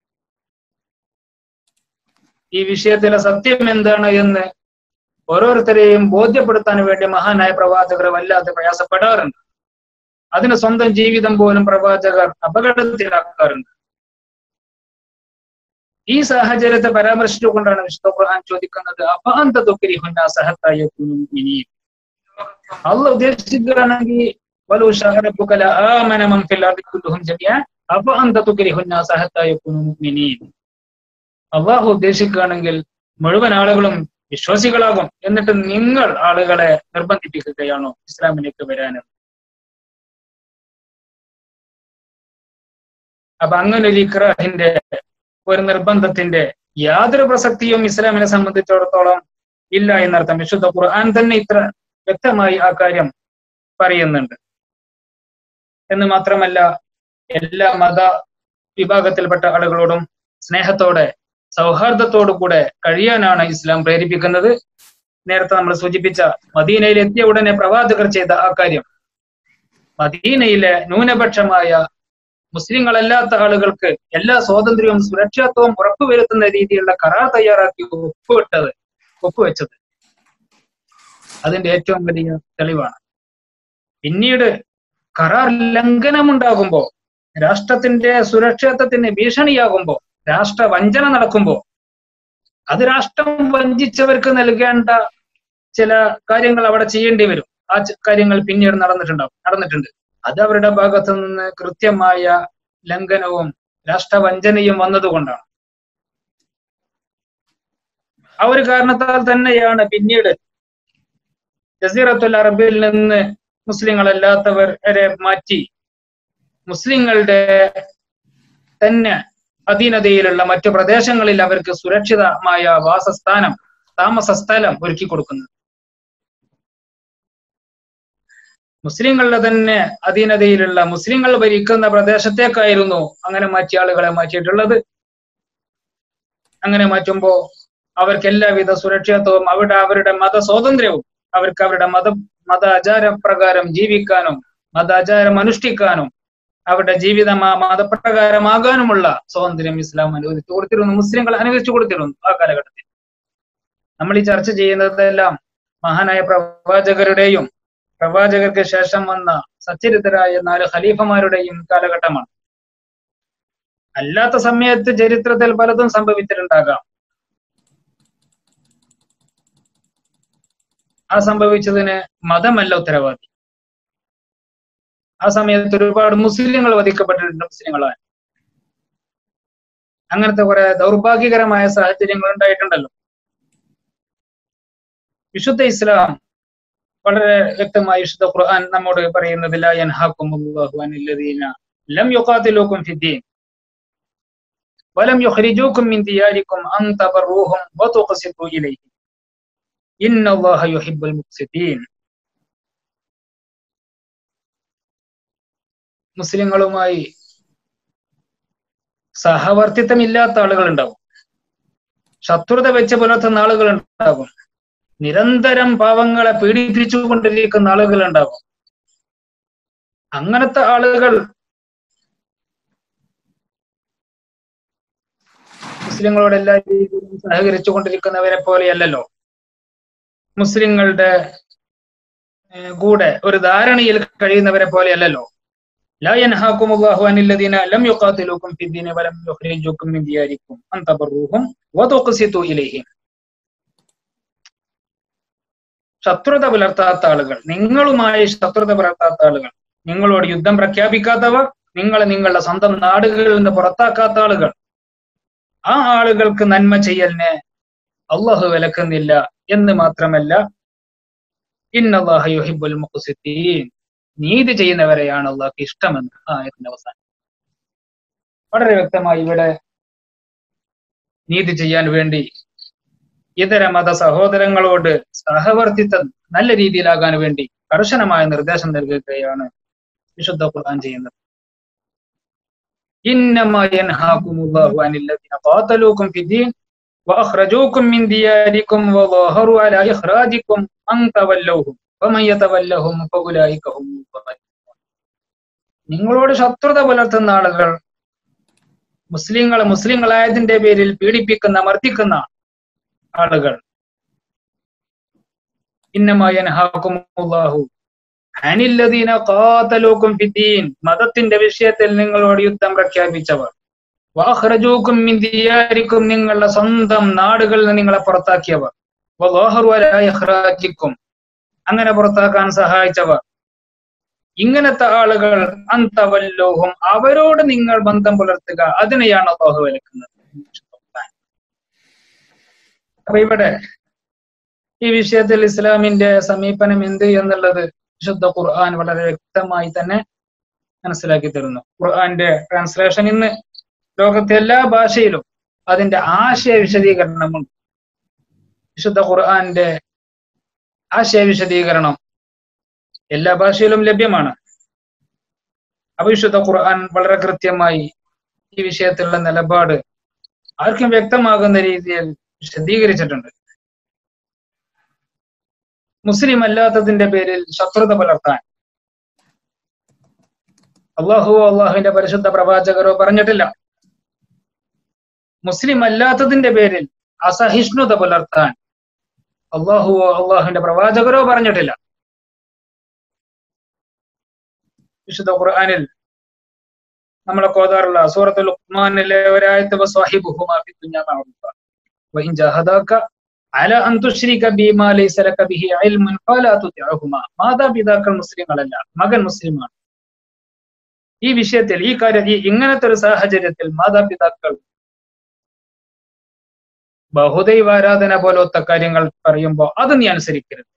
ഈ വിഷയത്തിലെ സത്യം എന്താണ് എന്ന് ഓരോരുത്തരെയും ബോധ്യപ്പെടുത്താൻ വേണ്ടി മഹാനായ പ്രവാചകർ വല്ലാതെ പ്രയാസപ്പെടാറുണ്ട് അതിന് സ്വന്തം ജീവിതം പോലും പ്രവാചകർ അപകടത്തിലാക്കാറുണ്ട് ഈ സാഹചര്യത്തെ പരാമർശിച്ചുകൊണ്ടാണ് വിശുദ്ധ ഖുർആൻ ചോദിക്കുന്നത് അഫഅന്ത തുക്രിഹുന്ന സഹത്തായ അല്ല ഉദ്ദേശിക്കുകയാണെങ്കിൽ വലു ഷഹറബുക ലആമന മൻ ഫിൽ അർദി കുല്ലുഹും ജമിഅൻ അഫഅന്ത തുക്രിഹുന്ന സഹത്തായ മുഅ്മിനീൻ അള്ളാഹു ഉദ്ദേശിക്കുകയാണെങ്കിൽ മുഴുവൻ ആളുകളും വിശ്വാസികളാകും എന്നിട്ട് നിങ്ങൾ ആളുകളെ നിർബന്ധിപ്പിക്കുകയാണോ ഇസ്ലാമിലേക്ക് വരാനും അപ്പൊ അങ്ങനെ ഒരു ഇക്രാഹിന്റെ ഒരു നിർബന്ധത്തിന്റെ യാതൊരു പ്രസക്തിയും ഇസ്ലാമിനെ സംബന്ധിച്ചിടത്തോളം ഇല്ല എന്നർത്ഥം വിശുദ്ധ ഖുർആൻ തന്നെ ഇത്ര വ്യക്തമായി ആ കാര്യം പറയുന്നുണ്ട് എന്ന് മാത്രമല്ല എല്ലാ മത വിഭാഗത്തിൽപ്പെട്ട ആളുകളോടും സ്നേഹത്തോടെ സൗഹാർദ്ദത്തോടു കൂടെ കഴിയാനാണ് ഇസ്ലാം പ്രേരിപ്പിക്കുന്നത് നേരത്തെ നമ്മൾ സൂചിപ്പിച്ച മദീനയിൽ എത്തിയ ഉടനെ പ്രവാചകർ ചെയ്ത ആ കാര്യം മദീനയിലെ ന്യൂനപക്ഷമായ മുസ്ലിങ്ങളല്ലാത്ത ആളുകൾക്ക് എല്ലാ സ്വാതന്ത്ര്യവും സുരക്ഷിതത്വവും ഉറപ്പുവരുത്തുന്ന രീതിയിലുള്ള കരാർ തയ്യാറാക്കി ഒപ്പുവിട്ടത് ഒപ്പുവെച്ചത് അതിന്റെ ഏറ്റവും വലിയ തെളിവാണ് പിന്നീട് കരാർ ലംഘനമുണ്ടാകുമ്പോ രാഷ്ട്രത്തിന്റെ സുരക്ഷിതത്വത്തിന് ഭീഷണിയാകുമ്പോ രാഷ്ട്ര വഞ്ചന നടക്കുമ്പോ അത് രാഷ്ട്രം വഞ്ചിച്ചവർക്ക് നൽകേണ്ട ചില കാര്യങ്ങൾ അവിടെ ചെയ്യേണ്ടി വരും ആ ച- കാര്യങ്ങൾ പിന്നീട് നടന്നിട്ടുണ്ടാവും നടന്നിട്ടുണ്ട് അത് അവരുടെ ഭാഗത്തു നിന്ന് കൃത്യമായ ലംഘനവും രാഷ്ട്രവഞ്ചനയും വന്നതുകൊണ്ടാണ് ആ ഒരു കാരണത്താൽ തന്നെയാണ് പിന്നീട് ജസീറത്തുൽ അറബിയിൽ നിന്ന് മുസ്ലിങ്ങളല്ലാത്തവരെ മാറ്റി മുസ്ലിങ്ങളുടെ തന്നെ അധീനതയിലുള്ള മറ്റു പ്രദേശങ്ങളിൽ അവർക്ക് സുരക്ഷിതമായ വാസസ്ഥാനം താമസ സ്ഥലം ഒരുക്കി കൊടുക്കുന്നത് മുസ്ലിങ്ങളുടെ തന്നെ അധീനതയിലുള്ള മുസ്ലിങ്ങൾ ഭരിക്കുന്ന പ്രദേശത്തേക്കായിരുന്നു അങ്ങനെ മാറ്റിയ ആളുകളെ മാറ്റിയിട്ടുള്ളത് അങ്ങനെ മാറ്റുമ്പോ അവർക്ക് എല്ലാവിധ സുരക്ഷിതത്വവും അവിടെ അവരുടെ മത സ്വാതന്ത്ര്യവും അവർക്ക് അവരുടെ മത മത ആചാരപ്രകാരം ജീവിക്കാനും മത ആചാരം അനുഷ്ഠിക്കാനും അവരുടെ ജീവിതം ആ മതപ്രകാരമാകാനുമുള്ള സ്വാതന്ത്ര്യം ഇസ്ലാം അനുവദിച്ചു കൊടുത്തിരുന്നു മുസ്ലിങ്ങൾ അനുവദിച്ചു കൊടുത്തിരുന്നു ആ കാലഘട്ടത്തിൽ നമ്മൾ ഈ ചർച്ച ചെയ്യുന്നതെല്ലാം മഹാനായ പ്രവാചകരുടെയും പ്രവാചകർക്ക് ശേഷം വന്ന സച്ചരിതരായ നാല് ഖലീഫമാരുടെയും കാലഘട്ടമാണ് അല്ലാത്ത സമയത്ത് ചരിത്രത്തിൽ പലതും സംഭവിച്ചിട്ടുണ്ടാകാം ആ സംഭവിച്ചതിന് മതമല്ല ഉത്തരവാദി ആ സമയത്ത് ഒരുപാട് മുസ്ലിങ്ങൾ വധിക്കപ്പെട്ടിട്ടുണ്ട് മുസ്ലിങ്ങളാൽ അങ്ങനത്തെ കുറെ ദൗർഭാഗ്യകരമായ സാഹചര്യങ്ങൾ ഉണ്ടായിട്ടുണ്ടല്ലോ വിശുദ്ധ ഇസ്ലാം വളരെ വ്യക്തമായി വിശുദ്ധ ഖുർആൻ നമ്മോട് പറയുന്നത് ലാ യൻഹാകുമുല്ലാഹു അനില്ലദീന ലം യുഖാതിലൂകും ഫിദ്ദീൻ വലം യുഖ്രിജൂകും മിൻ ദിയാരികും അൻ തബറൂഹും വതുഖ്സിതു ഇലൈഹിം ഇന്നല്ലാഹ യുഹിബ്ബുൽ മുഖ്സിതീൻ മുസ്ലിങ്ങളുമായി സഹവർത്തിത്വമില്ലാത്ത ആളുകൾ ഉണ്ടാവും ശത്രുത വെച്ച് പുലർത്തുന്ന ആളുകൾ ഉണ്ടാകും നിരന്തരം പാവങ്ങളെ പീഡിപ്പിച്ചുകൊണ്ടിരിക്കുന്ന ആളുകൾ ഉണ്ടാകും അങ്ങനത്തെ ആളുകൾ മുസ്ലിങ്ങളോട് എല്ലാ രീതിയിലും സഹകരിച്ചു കൊണ്ടിരിക്കുന്നവരെ പോലെയല്ലല്ലോ മുസ്ലിങ്ങളുടെ ഏഹ് കൂടെ ഒരു ധാരണയിൽ കഴിയുന്നവരെ പോലെയല്ലല്ലോ لا ينهاكم الله عن الذين لم يقاتلوكم في الدين ولم يخرجوكم من دياركم أن تبروهم وتقسطوا إليهم ശത്രുത പുലർത്താത്ത ആളുകൾ നിങ്ങളുമായി ശത്രുത പുലർത്താത്ത ആളുകൾ നിങ്ങളോട് യുദ്ധം പ്രഖ്യാപിക്കാത്തവർ നിങ്ങളെ നിങ്ങളുടെ സ്വന്തം നാടുകളിൽ നിന്ന് പുറത്താക്കാത്ത ആളുകൾ ആ ആളുകൾക്ക് നന്മ ചെയ്യലിനെ അള്ളാഹു വിലക്കുന്നില്ല എന്ന് മാത്രമല്ല ഇന്നല്ലാഹ യുഹിബ്ബുൽ മുഖ്സിത്തീൻ നീതി ചെയ്യുന്നവരെയാണ് അള്ളാഹ്ക്ക് ഇഷ്ടമെന്ന് ആ ആയത്തിന്റെ അവസാനം വളരെ വ്യക്തമായി ഇവിടെ നീതി ചെയ്യാൻ വേണ്ടി ഇതര മത സഹോദരങ്ങളോട് സഹവർത്തിത്വം നല്ല രീതിയിലാകാൻ വേണ്ടി കർശനമായ നിർദ്ദേശം നൽകുകയാണ് വിശുദ്ധ ഖുർആൻ ചെയ്യുന്നത് إنما ينهاكم الله عن الذين قاتلوكم في الدين وأخرجوكم من دياركم وظاهروا على إخراجكم أن تولوهم ومن يتولهم فأولئك هم الظالمون നിങ്ങളോട് ശത്രുത പുലർത്തുന്ന ആളുകൾ മുസ്ലിങ്ങളെ മുസ്ലിങ്ങളായതിന്റെ പേരിൽ പീഡിപ്പിക്കുന്ന മർദ്ദിക്കുന്ന ആളുകൾ ഇന്നമായൻഹാക്കുമുല്ലാഹു അനില്ലദീന ഖാതലൂക്കും ഫിദ്ദീൻ മതത്തിന്റെ വിഷയത്തിൽ നിങ്ങളോട് യുദ്ധം പ്രഖ്യാപിച്ചവർ വാഹ്റജൂക്കും മിൻ ദിയാരിക്കും നിങ്ങളുടെ സ്വന്തം നാടുകളിൽ നിന്ന് നിങ്ങളെ പുറത്താക്കിയവർ വലാഹറു അലാ ഇഖ്റാജിക്കും അങ്ങനെ പുറത്താക്കാൻ സഹായിച്ചവർ ഇങ്ങനത്തെ ആളുകൾ അന്തവല്ലോഹും അവരോട് നിങ്ങൾ ബന്ധം പുലർത്തുക അതിനെയാണ് അള്ളാഹു വിലക്കുന്നത് അപ്പൊ ഇവിടെ ഈ വിഷയത്തിൽ ഇസ്ലാമിന്റെ സമീപനം എന്ത് എന്നുള്ളത് വിശുദ്ധ ഖുർആൻ വളരെ വ്യക്തമായി തന്നെ മനസ്സിലാക്കി തരുന്നു ഖുർആന്റെ ട്രാൻസ്ലേഷൻ ഇന്ന് ലോകത്തെ എല്ലാ ഭാഷയിലും അതിന്റെ ആശയ വിശദീകരണമുണ്ട് വിശുദ്ധ ഖുർആന്റെ ആശയ വിശദീകരണം എല്ലാ ഭാഷയിലും ലഭ്യമാണ് അവിശുദ്ധ ഖുർആൻ വളരെ കൃത്യമായി ഈ വിഷയത്തിലുള്ള നിലപാട് ആർക്കും വ്യക്തമാകുന്ന രീതിയിൽ വിശദീകരിച്ചിട്ടുണ്ട് മുസ്ലിം അല്ലാത്തതിന്റെ പേരിൽ ശത്രുത പുലർത്താൻ അള്ളാഹുവോ അള്ളാഹുവിന്റെ പരിശുദ്ധ പ്രവാചകരോ പറഞ്ഞിട്ടില്ല മുസ്ലിം അല്ലാത്തതിന്റെ പേരിൽ അസഹിഷ്ണുത പുലർത്താൻ അള്ളാഹുവോ അള്ളാഹുവിന്റെ പ്രവാചകരോ പറഞ്ഞിട്ടില്ല വിശുദ്ധ ഖുർആനിൽ നമ്മളെ കോതാറുള്ള സൂറത്തുൽ ഉഖ്മാനിലെ ഒരായത്ത് വസ്വാഹിബുഹുമാ ഫി ദുനിയാ മഅറൂഫ വഇൻ ജാഹദാക അല അൻ തുശ്രിക ബിമാ ലൈസ ലക ബിഹി ഇൽമുൻ ഫലാ തുതിഅഹുമാ മാതാപിതാക്കൾ മുസ്ലിങ്ങളല്ല മകൻ മുസ്ലിമാണ് ഈ വിഷയത്തിൽ ഈ കാര്യം ഈ ഇങ്ങനത്തെ ഒരു സാഹചര്യത്തിൽ മാതാപിതാക്കൾ ബഹുദൈവാരാധന പോലത്തെ കാര്യങ്ങൾ പറയുമ്പോൾ അത് നീ അനുസരിക്കരുത്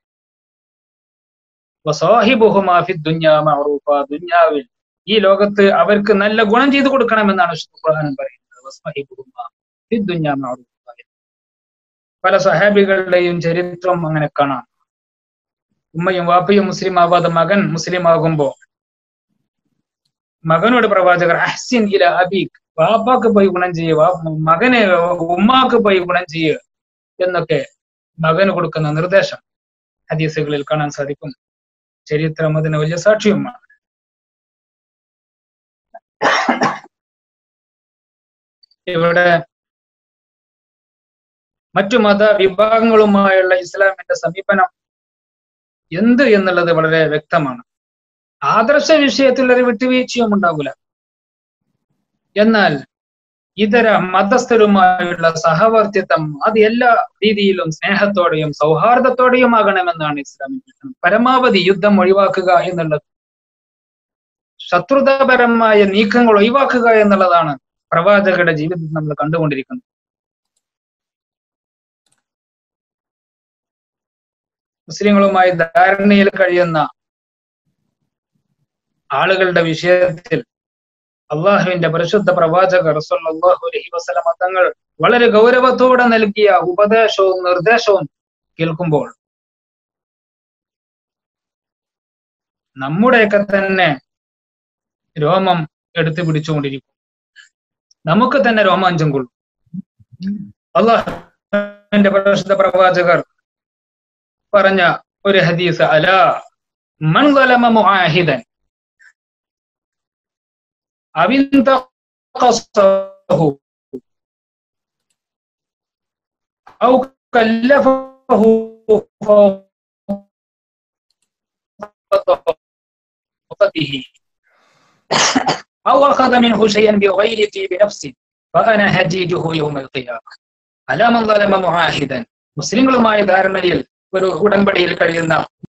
വസാഹിബുഹുമാ ഫി ദുനിയാ മഅറൂഫ ദുനിയാവിൽ ഈ ലോകത്ത് അവർക്ക് നല്ല ഗുണം ചെയ്തു കൊടുക്കണമെന്നാണ് വിശുദ്ധ ഖുർആൻ പറയുന്നത് വസ്മഹിബുഹുമാ ഫി ദുനിയാ മഅറൂഫ പല സഹാബികളുടെയും ചരിത്രം അങ്ങനെ കാണാം ഉമ്മയും വാപ്പയും മുസ്ലിം ആവാതെ മകൻ മുസ്ലിം ആകുമ്പോ മകനോട് പ്രവാചകർ അഹ്സിൻ ഇല അബീഖ് വാപ്പാക്ക് പോയി ഗുണം ചെയ്യുക മകനെ ഉമ്മാക്ക് പോയി ഗുണം ചെയ്യുക എന്നൊക്കെ മകന് കൊടുക്കുന്ന നിർദ്ദേശം ഹദീസുകളിൽ കാണാൻ സാധിക്കും ചരിത്രം അതിന് വലിയ സാക്ഷ്യവുമാണ് ഇവിടെ മറ്റു മത വിഭാഗങ്ങളുമായുള്ള ഇസ്ലാമിന്റെ സമീപനം എന്ത് എന്നുള്ളത് വളരെ വ്യക്തമാണ് ആദർശ വിഷയത്തിൽ ഒരു വിട്ടുവീഴ്ചയും ഉണ്ടാകില്ല എന്നാൽ ഇതര മതസ്ഥരുമായുള്ള സഹവർത്തിത്വം അത് എല്ലാ രീതിയിലും സ്നേഹത്തോടെയും സൗഹാർദ്ദത്തോടെയും ആകണമെന്നാണ് ഇസ്ലാമിന്റെ പരമാവധി യുദ്ധം ഒഴിവാക്കുക എന്നുള്ളത് ശത്രുതാപരമായ നീക്കങ്ങൾ ഒഴിവാക്കുക എന്നുള്ളതാണ് പ്രവാചകരുടെ ജീവിതത്തിൽ നമ്മൾ കണ്ടുകൊണ്ടിരിക്കുന്നത് മുസ്ലിങ്ങളുമായി ധാരണയിൽ കഴിയുന്ന ആളുകളുടെ വിഷയത്തിൽ അള്ളാഹുവിന്റെ പരിശുദ്ധ പ്രവാചകർ സല്ലല്ലാഹു അലൈഹി വസല്ലമ തങ്ങൾ വളരെ ഗൗരവത്തോടെ നൽകിയ ഉപദേശവും നിർദ്ദേശവും കേൾക്കുമ്പോൾ നമ്മുടെയൊക്കെ തന്നെ രോമം എടുത്തു പിടിച്ചുകൊണ്ടിരിക്കും നമുക്ക് തന്നെ രോമാഞ്ചം കൊള്ളും അള്ളാഹുവിന്റെ പരിശുദ്ധ പ്രവാചകർ പറഞ്ഞ ഒരു ഹദീസ് അല മൻ ظلم മുആഹിദൻ أو أو كلفه طاقته أو أخذ منه شيئا بغير طيب نفس فأنا هجيجه يوم القيامة ألا من ظلم معاهدا മുസ്ലിങ്ങളുമായ ധാരണയിൽ ഒരു ഉടമ്പടിയിൽ കഴിയുന്ന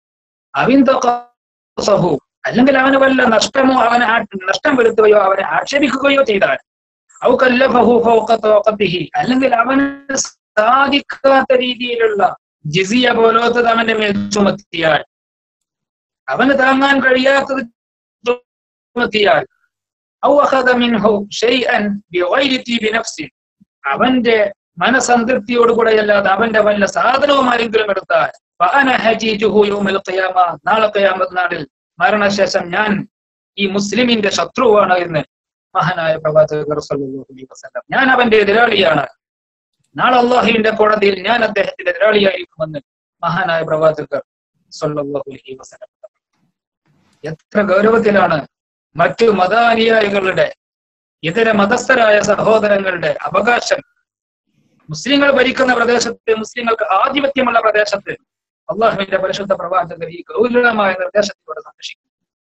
അവിന്ദഹു അല്ലെങ്കിൽ അവന് വല്ല നഷ്ടമോ അവനെ ആ- നഷ്ടം വരുത്തുകയോ അവനെ ആക്ഷേപിക്കുകയോ ചെയ്താൽ ഔ കല്ലഫഹു ഫൗഖ തൗഖത്തിഹി അല്ലെങ്കിൽ അവന് സാധിക്കാത്ത രീതിയിലുള്ള ജിസിയ പോലത്തത് അവന്റെ മേൽ ചുമത്തിയാൽ അവന് താങ്ങാൻ കഴിയാത്തത് ചുമത്തിയാൽ ഔ അഖദ മിൻഹു ഷൈഅൻ ബിഗൈരി തീബി നഫ്സിൻ അവന്റെ മനസംതൃപ്തിയോടുകൂടെയല്ലാതെ അവന്റെ വല്ല സാധനവും ആരെങ്കിലും എടുത്താൽ ഫഅന ഹജീജുഹു യൗമൽ ഖിയാമ നാളെ ഖിയാമത്ത് നാളിൽ മരണശേഷം ഞാൻ ഈ മുസ്ലിമിന്റെ ശത്രുവാണ് എന്ന് മഹാനായ പ്രവാചകർ സല്ലല്ലാഹു അലൈഹി വസല്ലം ഞാൻ അവന്റെ എതിരാളിയാണ് നാളെ അള്ളാഹുവിന്റെ കോടതിയിൽ ഞാൻ അദ്ദേഹത്തിന്റെ എതിരാളിയായിരിക്കുമെന്ന് മഹാനായ പ്രവാചകർ സല്ലല്ലാഹു അലൈഹി വസല്ലം എത്ര ഗൗരവത്തിലാണ് മറ്റു മതാനുയായികളുടെ ഇതര മതസ്ഥരായ സഹോദരങ്ങളുടെ അവകാശം മുസ്ലിങ്ങൾ ഭരിക്കുന്ന പ്രദേശത്ത് മുസ്ലിങ്ങൾക്ക് ആധിപത്യമുള്ള പ്രദേശത്ത് അള്ളാഹുവിന്റെ പരിശുദ്ധ പ്രവാചകർ ഈ ഗൗരവമായ നിർദ്ദേശത്തിലൂടെ സംരക്ഷിക്കും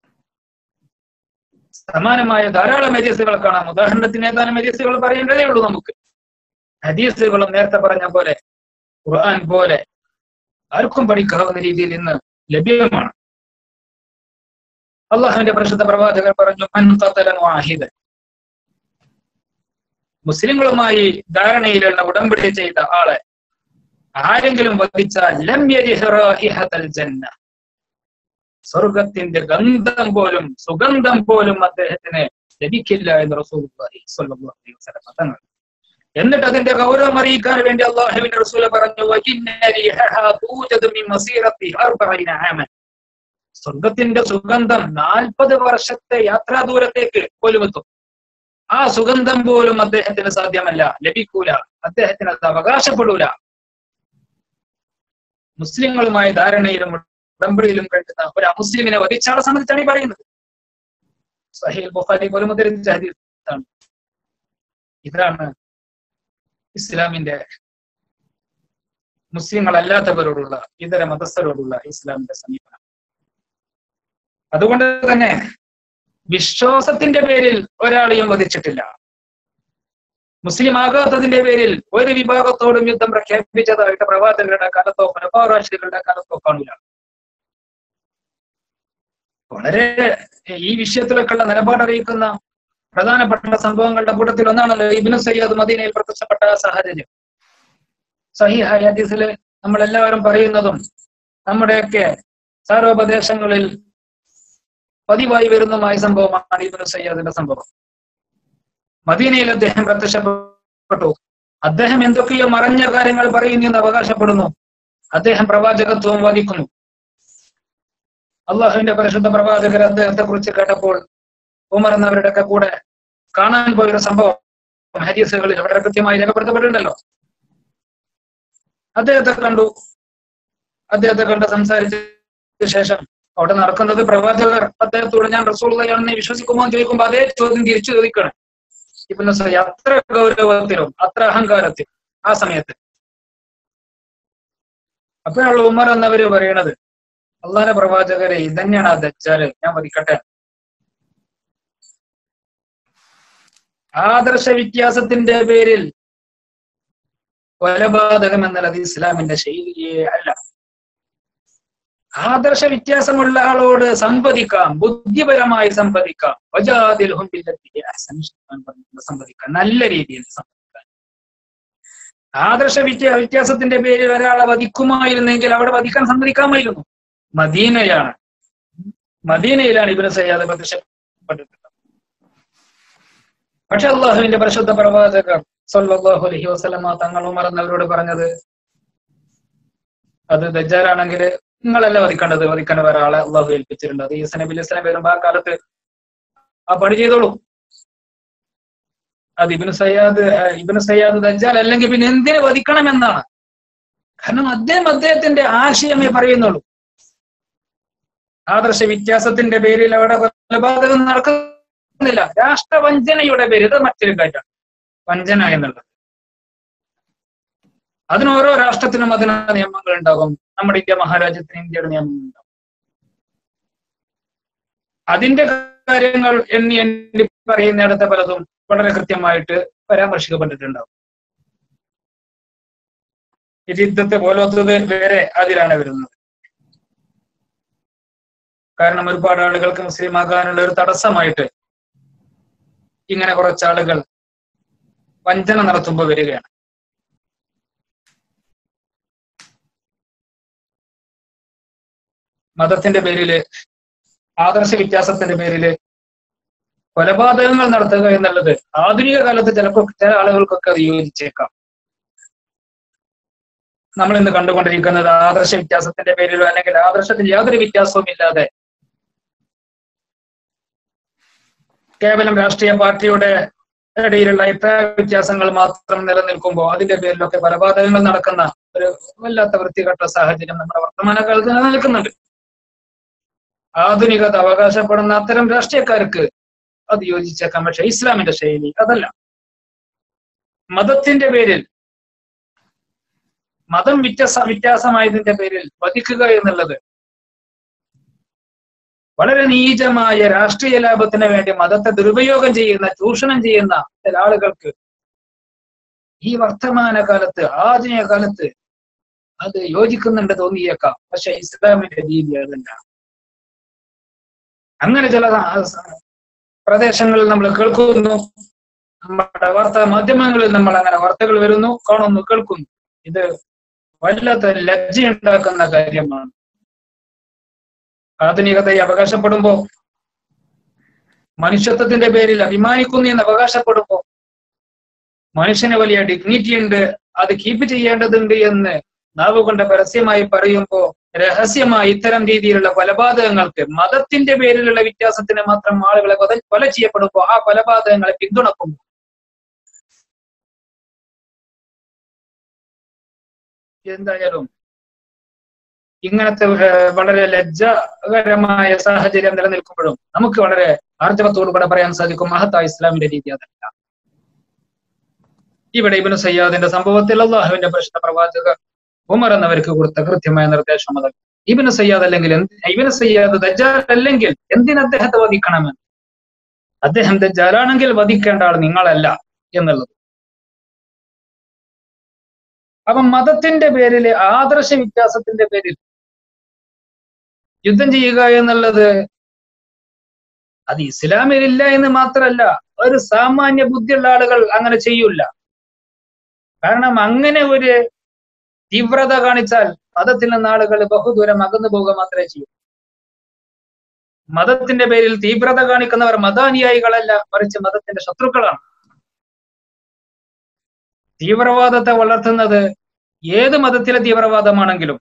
സമാനമായ ധാരാളം ഹദീസുകൾ കാണാം ഉദാഹരണത്തിന് ഏതാനും ഹദീസുകൾ പറയേണ്ടതേ ഉള്ളൂ നമുക്ക് ഹദീസുകളും നേരത്തെ പറഞ്ഞ പോലെ ഖുർആൻ പോലെ ആർക്കും പഠിക്കാവുന്ന രീതിയിൽ ഇന്ന് ലഭ്യമാണ് അള്ളാഹുവിന്റെ പരിശുദ്ധ പ്രവാചകർ പറഞ്ഞു "മൻ ഖതല വാഹിദൻ മുസ്ലിങ്ങളുമായി ധാരണയിലുള്ള ഉടമ്പടി ചെയ്ത ആളെ ആരെങ്കിലും വധിച്ചാൽ ലം യരിഹ റായിഹത്തൽ ജന്ന സ്വർഗത്തിന്റെ ഗന്ധം പോലും സുഗന്ധം പോലും അദ്ദേഹത്തിന് ലഭിക്കില്ല എന്ന് റസൂലുള്ളാഹി സ്വല്ലല്ലാഹു അലൈഹി വസല്ലം തങ്ങൾ എന്നിട്ട് അതിന്റെ ഗൗരവം അറിയിക്കാൻ വേണ്ടി അള്ളാഹുവിന്റെ റസൂൽ പറഞ്ഞു "വഇന്ന റിഹഹാ തൂജദു മിൻ മസീറത്തി അർബഈന ആമൻ." സ്വർഗത്തിന്റെ സുഗന്ധം നാൽപ്പത് വർഷത്തെ യാത്രാ ദൂരത്തേക്ക് പോലും എത്തും ആ സുഗന്ധം പോലും അദ്ദേഹത്തിന് സാധ്യമല്ല ലഭിക്കൂല അദ്ദേഹത്തിന് അത് അവകാശപ്പെടൂല മുസ്ലിങ്ങളുമായ ധാരണയിലും ഉടമ്പടിയിലും കഴിയുന്ന ഒരു അമുസ്ലിമിനെ വധിച്ചാളെ സംബന്ധിച്ചാണ് ഈ പറയുന്നത് സഹീൽ ബുഖാരി പോലും ഉദ്ധരിച്ച ഹദീസാണ് ഇതാണ് ഇസ്ലാമിന്റെ മുസ്ലിങ്ങളല്ലാത്തവരോടുള്ള ഇതര മതസ്ഥരോടുള്ള ഇസ്ലാമിന്റെ സമീപനം അതുകൊണ്ട് തന്നെ വിശ്വാസത്തിന്റെ പേരിൽ ഒരാളെയും വധിച്ചിട്ടില്ല മുസ്ലിം ആകാത്തതിന്റെ പേരിൽ ഒരു വിഭാഗത്തോടും യുദ്ധം പ്രഖ്യാപിച്ചതായിട്ട് പ്രവാചകരുടെ കാലത്തോ ഫലപാറാശികളുടെ കാലത്തോ കാണൂല വളരെ ഈ വിഷയത്തിലൊക്കെയുള്ള നിലപാടറിയിക്കുന്ന പ്രധാനപ്പെട്ട സംഭവങ്ങളുടെ കൂട്ടത്തിൽ ഒന്നാണല്ലോ ഇബിനു സയ്യാദ് മദീനയിൽ പ്രത്യക്ഷപ്പെട്ട ആ സാഹചര്യം സഹിഹായ ഹദീസിൽ നമ്മൾ എല്ലാവരും പറയുന്നതും നമ്മുടെയൊക്കെ സാരോപദേശങ്ങളിൽ പതിവായി വരുന്നതുമായ സംഭവമാണ് ഇബിനു സയ്യാദിന്റെ സംഭവം മദീനയിൽ അദ്ദേഹം പ്രത്യക്ഷപ്പെട്ടു അദ്ദേഹം എന്തൊക്കെയോ മറഞ്ഞ കാര്യങ്ങൾ പറയുന്നു എന്ന് അവകാശപ്പെടുന്നു അദ്ദേഹം പ്രവാചകത്വം വഹിക്കുന്നു അള്ളാഹുവിന്റെ പരിശുദ്ധ പ്രവാചകർ അദ്ദേഹത്തെ കുറിച്ച് കേട്ടപ്പോൾ ഉമർ എന്നവരുടെയൊക്കെ കൂടെ കാണാൻ പോയൊരു സംഭവം ഹദീസുകളിൽ വളരെ കൃത്യമായി രേഖപ്പെടുത്തപ്പെട്ടിട്ടുണ്ടല്ലോ അദ്ദേഹത്തെ കണ്ടു അദ്ദേഹത്തെ കണ്ട് സംസാരിച്ച ശേഷം അവിടെ നടക്കുന്നത് പ്രവാചകർ അദ്ദേഹത്തോട് ഞാൻ റസൂള്ളയാണെന്ന് വിശ്വസിക്കുമോ എന്ന് ചോദിക്കുമ്പോൾ അതേ ചോദ്യം തിരിച്ചു ചോദിക്കണം ഇപ്പൊ അത്ര ഗൗരവത്തിലും അത്ര അഹങ്കാരത്തിലും ആ സമയത്ത് അപ്പോഴുള്ള ഉമർ എന്നവര് പറയണത് അള്ളാഹന്റെ പ്രവാചകരെ ഇതന്നെയാണ് ആ ദജ്ജാല് ഞാൻ വധിക്കട്ടെ ആദർശ വ്യത്യാസത്തിന്റെ പേരിൽ കൊലപാതകം എന്നുള്ളത് ഇസ്ലാമിന്റെ ശൈലിയെ അല്ല ആദർശ വ്യത്യാസമുള്ള ആളോട് സംവദിക്കാം ബുദ്ധിപരമായി സംവദിക്കാം വജാദിൽഹും ബില്ലത്തി അഹ്സൻ ഖുർആൻ പറഞ്ഞിട്ടുണ്ട് സംവദിക്കാം നല്ല രീതിയിൽ സംവദിക്കാം ആദർശ വ്യത്യ വ്യത്യാസത്തിന്റെ പേരിൽ ഒരാളെ വധിക്കുമായിരുന്നെങ്കിൽ അവിടെ വധിക്കാൻ സമ്മതിക്കാമായിരുന്നു മദീനയാണ് മദീനയിലാണ് ഇവരെ സയ്യാദ് പ്രത്യക്ഷപ്പെട്ടിട്ടുള്ളത് പക്ഷെ അള്ളാഹുവിന്റെ പരിശുദ്ധ പ്രവാചകർ സല്ലല്ലാഹു അലൈഹി വസല്ലമ തങ്ങൾ ഉമർന്നവരോട് പറഞ്ഞത് അത് ദജ്ജാലാണെങ്കിൽ നിങ്ങളല്ല വധിക്കേണ്ടത് വധിക്കേണ്ട വേറെ ആളെ അള്ളാഹു ഏൽപ്പിച്ചിട്ടുണ്ട് അത് ഈസ നബി ഇസ്ലാം വരുമ്പോ ആ കാലത്ത് ആ പണി ചെയ്തോളൂ അത് ഇബിന് സയ്യാദ് ഇബിന് സയ്യാദ് ദജ്ജാൽ അല്ലെങ്കിൽ പിന്നെ എന്തിനെ വധിക്കണം എന്നാണ് കാരണം അദ്ദേഹം അദ്ദേഹത്തിന്റെ ആശയമേ പറയുന്നുള്ളൂ ആദർശ വ്യത്യാസത്തിന്റെ പേരിൽ അവിടെ കൊലപാതകം നടക്കുന്നില്ല രാഷ്ട്രവഞ്ചനയുടെ പേര് ഇത് മറ്റൊരു കാര്യമാണ് വഞ്ചന എന്നുള്ളത് അതിന് ഓരോ രാഷ്ട്രത്തിനും അതിന് നിയമങ്ങൾ ഉണ്ടാകും നമ്മുടെ ഇന്ത്യ മഹാരാജ്യത്തിന് ഇന്ത്യയുടെ നിയമം ഉണ്ടാകും അതിന്റെ കാര്യങ്ങൾ എണ്ണി എണ്ണി പറയുന്നിടത്ത് പലതും വളരെ കൃത്യമായിട്ട് പരാമർശിക്കപ്പെട്ടിട്ടുണ്ടാവും യുദ്ധത്തെ പോലത്തത് വേറെ അതിലാണ് വരുന്നത് കാരണം ഒരുപാട് ആളുകൾക്ക് മുസ്ലിം ആകാനുള്ള ഒരു തടസ്സമായിട്ട് ഇങ്ങനെ കുറച്ച് ആളുകൾ വഞ്ചന നടത്തുമ്പോൾ വരികയാണ് മതത്തിന്റെ പേരില് ആദർശ വ്യത്യാസത്തിന്റെ പേരില് കൊലപാതകങ്ങൾ നടത്തുക എന്നുള്ളത് ആധുനിക കാലത്ത് ചിലപ്പോൾ ചില ആളുകൾക്കൊക്കെ അത് യോജിച്ചേക്കാം നമ്മൾ ഇന്ന് കണ്ടുകൊണ്ടിരിക്കുന്നത് ആദർശ വ്യത്യാസത്തിന്റെ പേരിലോ അല്ലെങ്കിൽ ആദർശത്തിൽ യാതൊരു വ്യത്യാസവും ഇല്ലാതെ കേവലം രാഷ്ട്രീയ പാർട്ടിയുടെ ഇടയിലുള്ള അഭിപ്രായ വ്യത്യാസങ്ങൾ മാത്രം നിലനിൽക്കുമ്പോൾ അതിന്റെ പേരിലൊക്കെ കൊലപാതകങ്ങൾ നടക്കുന്ന ഒരു വല്ലാത്ത വൃത്തികെട്ട സാഹചര്യം നമ്മുടെ വർത്തമാനകാലത്ത് നിലനിൽക്കുന്നുണ്ട് ആധുനികത അവകാശപ്പെടുന്ന അത്തരം രാഷ്ട്രീയക്കാർക്ക് അത് യോജിച്ചേക്കാം പക്ഷെ ഇസ്ലാമിന്റെ ശൈലി അതല്ല മതത്തിന്റെ പേരിൽ മതം വ്യത്യാസ വ്യത്യാസമായതിന്റെ പേരിൽ വധിക്കുക എന്നുള്ളത് വളരെ നീചമായ രാഷ്ട്രീയ ലാഭത്തിന് വേണ്ടി മതത്തെ ദുരുപയോഗം ചെയ്യുന്ന ചൂഷണം ചെയ്യുന്ന ചില ആളുകൾക്ക് ഈ വർത്തമാന കാലത്ത് ആധുനിക കാലത്ത് അത് യോജിക്കുന്നുണ്ട് തോന്നിയേക്കാം പക്ഷെ ഇസ്ലാമിന്റെ രീതി അതല്ല അങ്ങനെ ചില പ്രദേശങ്ങളിൽ നമ്മൾ കേൾക്കുന്നു നമ്മുടെ വാർത്താ മാധ്യമങ്ങളിൽ നമ്മൾ അങ്ങനെ വാർത്തകൾ വരുന്നു കാണുന്നു കേൾക്കുന്നു ഇത് വല്ലാത്ത ലജ്ജയുണ്ടാക്കുന്ന കാര്യമാണ് ആധുനികതയെ അവകാശപ്പെടുമ്പോ മനുഷ്യത്വത്തിന്റെ പേരിൽ അഭിമാനിക്കുന്നു എന്ന് അവകാശപ്പെടുമ്പോ മനുഷ്യന് വലിയ ഡിഗ്നിറ്റി ഉണ്ട് അത് കീപ്പ് ചെയ്യേണ്ടതുണ്ട് എന്ന് നാവ് കൊണ്ട് പരസ്യമായി പറയുമ്പോ രഹസ്യമായി ഇത്തരം രീതിയിലുള്ള കൊലപാതകങ്ങൾക്ക് മതത്തിന്റെ പേരിലുള്ള വ്യത്യാസത്തിന് മാത്രം ആളുകളെ കൊല കൊല ചെയ്യപ്പെടുമ്പോൾ ആ കൊലപാതകങ്ങളെ പിന്തുണക്കുന്നു എന്തായാലും ഇങ്ങനത്തെ വളരെ ലജ്ജകരമായ സാഹചര്യം നിലനിൽക്കുമ്പോഴും നമുക്ക് വളരെ ആർജവത്തോടുകൂടെ പറയാൻ സാധിക്കും മഹത്തായ ഇസ്ലാമിന്റെ രീതി അതല്ല ഇവിടെ ഇബിന് സയ്യാദിന്റെ സംഭവത്തിൽ അള്ളാഹുവിന്റെ പരിശുദ്ധ പ്രവാചക ഉമർ എന്നവർക്ക് കൊടുത്ത കൃത്യമായ നിർദ്ദേശം അത് ഇബിന് സയ്യാദ് അല്ലെങ്കിൽ ഇബിന് സയ്യാദ് ദജ്ജാൽ അല്ലെങ്കിൽ എന്തിന് അദ്ദേഹത്തെ വധിക്കണമെന്ന് അദ്ദേഹം ദജ്ജാലാണെങ്കിൽ വധിക്കേണ്ട ആൾ നിങ്ങളല്ല എന്നുള്ളത് അപ്പൊ മതത്തിന്റെ പേരിൽ ആദർശ വ്യത്യാസത്തിന്റെ പേരിൽ യുദ്ധം ചെയ്യുക എന്നുള്ളത് അത് ഇസ്ലാമിലില്ല എന്ന് മാത്രമല്ല ഒരു സാമാന്യ ബുദ്ധിയുള്ള ആളുകൾ അങ്ങനെ ചെയ്യൂല കാരണം അങ്ങനെ ഒരു തീവ്രത കാണിച്ചാൽ മതത്തിൽ നിന്ന് ആളുകൾ ബഹുദൂരം അകന്നു പോവുക മാത്രമേ ചെയ്യൂ മതത്തിന്റെ പേരിൽ തീവ്രത കാണിക്കുന്നവർ മതാനുയായികളല്ല മറിച്ച് മതത്തിന്റെ ശത്രുക്കളാണ് തീവ്രവാദത്തെ വളർത്തുന്നത് ഏത് മതത്തിലെ തീവ്രവാദമാണെങ്കിലും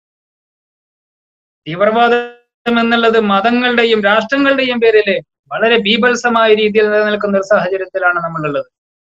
തീവ്രവാദം എന്നുള്ളത് മതങ്ങളുടെയും രാഷ്ട്രങ്ങളുടെയും പേരിൽ വളരെ ബീഭത്സമായ രീതിയിൽ നിലനിൽക്കുന്ന ഒരു സാഹചര്യത്തിലാണ് നമ്മളുള്ളത്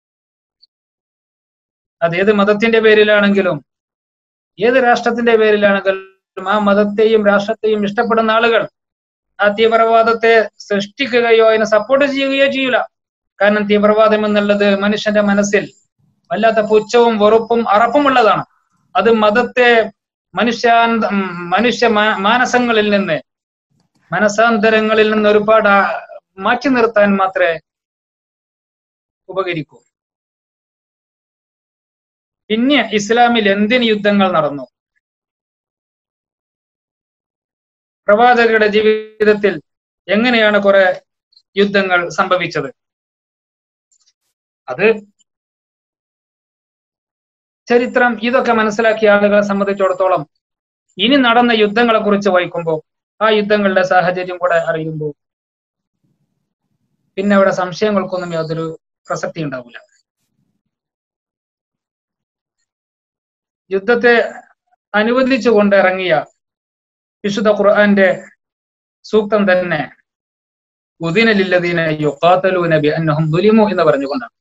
അത് ഏത് മതത്തിന്റെ പേരിലാണെങ്കിലും ഏത് രാഷ്ട്രത്തിന്റെ പേരിലാണെങ്കിലും ആ മതത്തെയും രാഷ്ട്രത്തെയും ഇഷ്ടപ്പെടുന്ന ആളുകൾ ആ തീവ്രവാദത്തെ സൃഷ്ടിക്കുകയോ അതിനെ സപ്പോർട്ട് ചെയ്യുകയോ ചെയ്യൂല കാരണം തീവ്രവാദം എന്നുള്ളത് മനുഷ്യന്റെ മനസ്സിൽ വല്ലാത്ത പുച്ഛവും വെറുപ്പും അറപ്പുമുള്ളതാണ് അത് മതത്തെ മനുഷ്യാന്ത മനുഷ്യ മാനസങ്ങളിൽ നിന്ന് മനസാന്തരങ്ങളിൽ നിന്ന് ഒരുപാട് മാറ്റി നിർത്താൻ മാത്രമേ ഉപകരിക്കൂ പിന്നെ ഇസ്ലാമിൽ എന്തിന് യുദ്ധങ്ങൾ നടന്നു പ്രവാചകരുടെ ജീവിതത്തിൽ എങ്ങനെയാണ് കുറെ യുദ്ധങ്ങൾ സംഭവിച്ചത് അത് ചരിത്രം ഇതൊക്കെ മനസ്സിലാക്കിയ ആളുകളെ സംബന്ധിച്ചിടത്തോളം ഇനി നടന്ന യുദ്ധങ്ങളെ കുറിച്ച് വായിക്കുമ്പോൾ ആ യുദ്ധങ്ങളുടെ സാഹചര്യം കൂടെ അറിയുമ്പോൾ പിന്നെ അവിടെ സംശയങ്ങൾക്കൊന്നും യാതൊരു പ്രസക്തി ഉണ്ടാവില്ല യുദ്ധത്തെ അനുവദിച്ചുകൊണ്ട് ഇറങ്ങിയ വിശുദ്ധ ഖുർആന്റെ സൂക്തം തന്നെ ഉദിനലില്ലദീന യുഖാതലൂന ബിഅന്നഹും ദുലിമു എന്ന് പറഞ്ഞുകൊണ്ടാണ്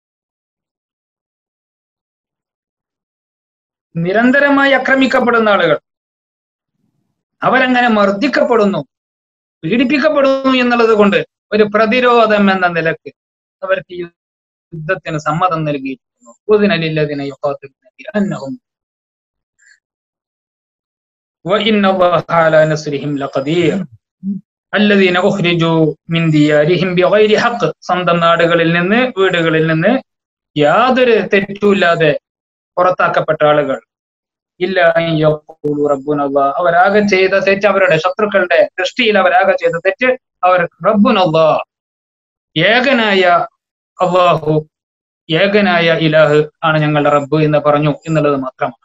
നിരന്തരമായി ആക്രമിക്കപ്പെടുന്ന ആളുകൾ അവരങ്ങനെ മർദ്ദിക്കപ്പെടുന്നു പീഡിപ്പിക്കപ്പെടുന്നു എന്നുള്ളത് കൊണ്ട് ഒരു പ്രതിരോധം എന്ന നിലക്ക് അവർക്ക് യുദ്ധത്തിന് സമ്മതം നൽകിയിരിക്കുന്നു ഉദിനലില്ലദീന യുഖാതലൂന ബിഅന്നഹും وإن الله على نصرهم لقدير അല്ലദീന ഉഖ്രിജു മിൻ ദിയാരിഹിം ബിഗൈരി ഹഖ് സ്വന്തം നാടുകളിൽ നിന്ന് വീടുകളിൽ നിന്ന് യാതൊരു തെറ്റുമില്ലാതെ പുറത്താക്കപ്പെട്ട ആളുകൾ ഇല്ല അൻ യഖൂലു റബ്ബുനല്ലാഹ് അവരാകെ ചെയ്ത തെറ്റ് അവരുടെ ശത്രുക്കളുടെ ദൃഷ്ടിയിൽ അവരാകെ ചെയ്ത തെറ്റ് അവർ റബ്ബുനല്ലാഹ് ഏകനായ അള്ളാഹു ഏകനായ ഇലാഹ് ആണ് ഞങ്ങളുടെ റബ്ബ് എന്ന് പറഞ്ഞു എന്നുള്ളത് മാത്രമാണ്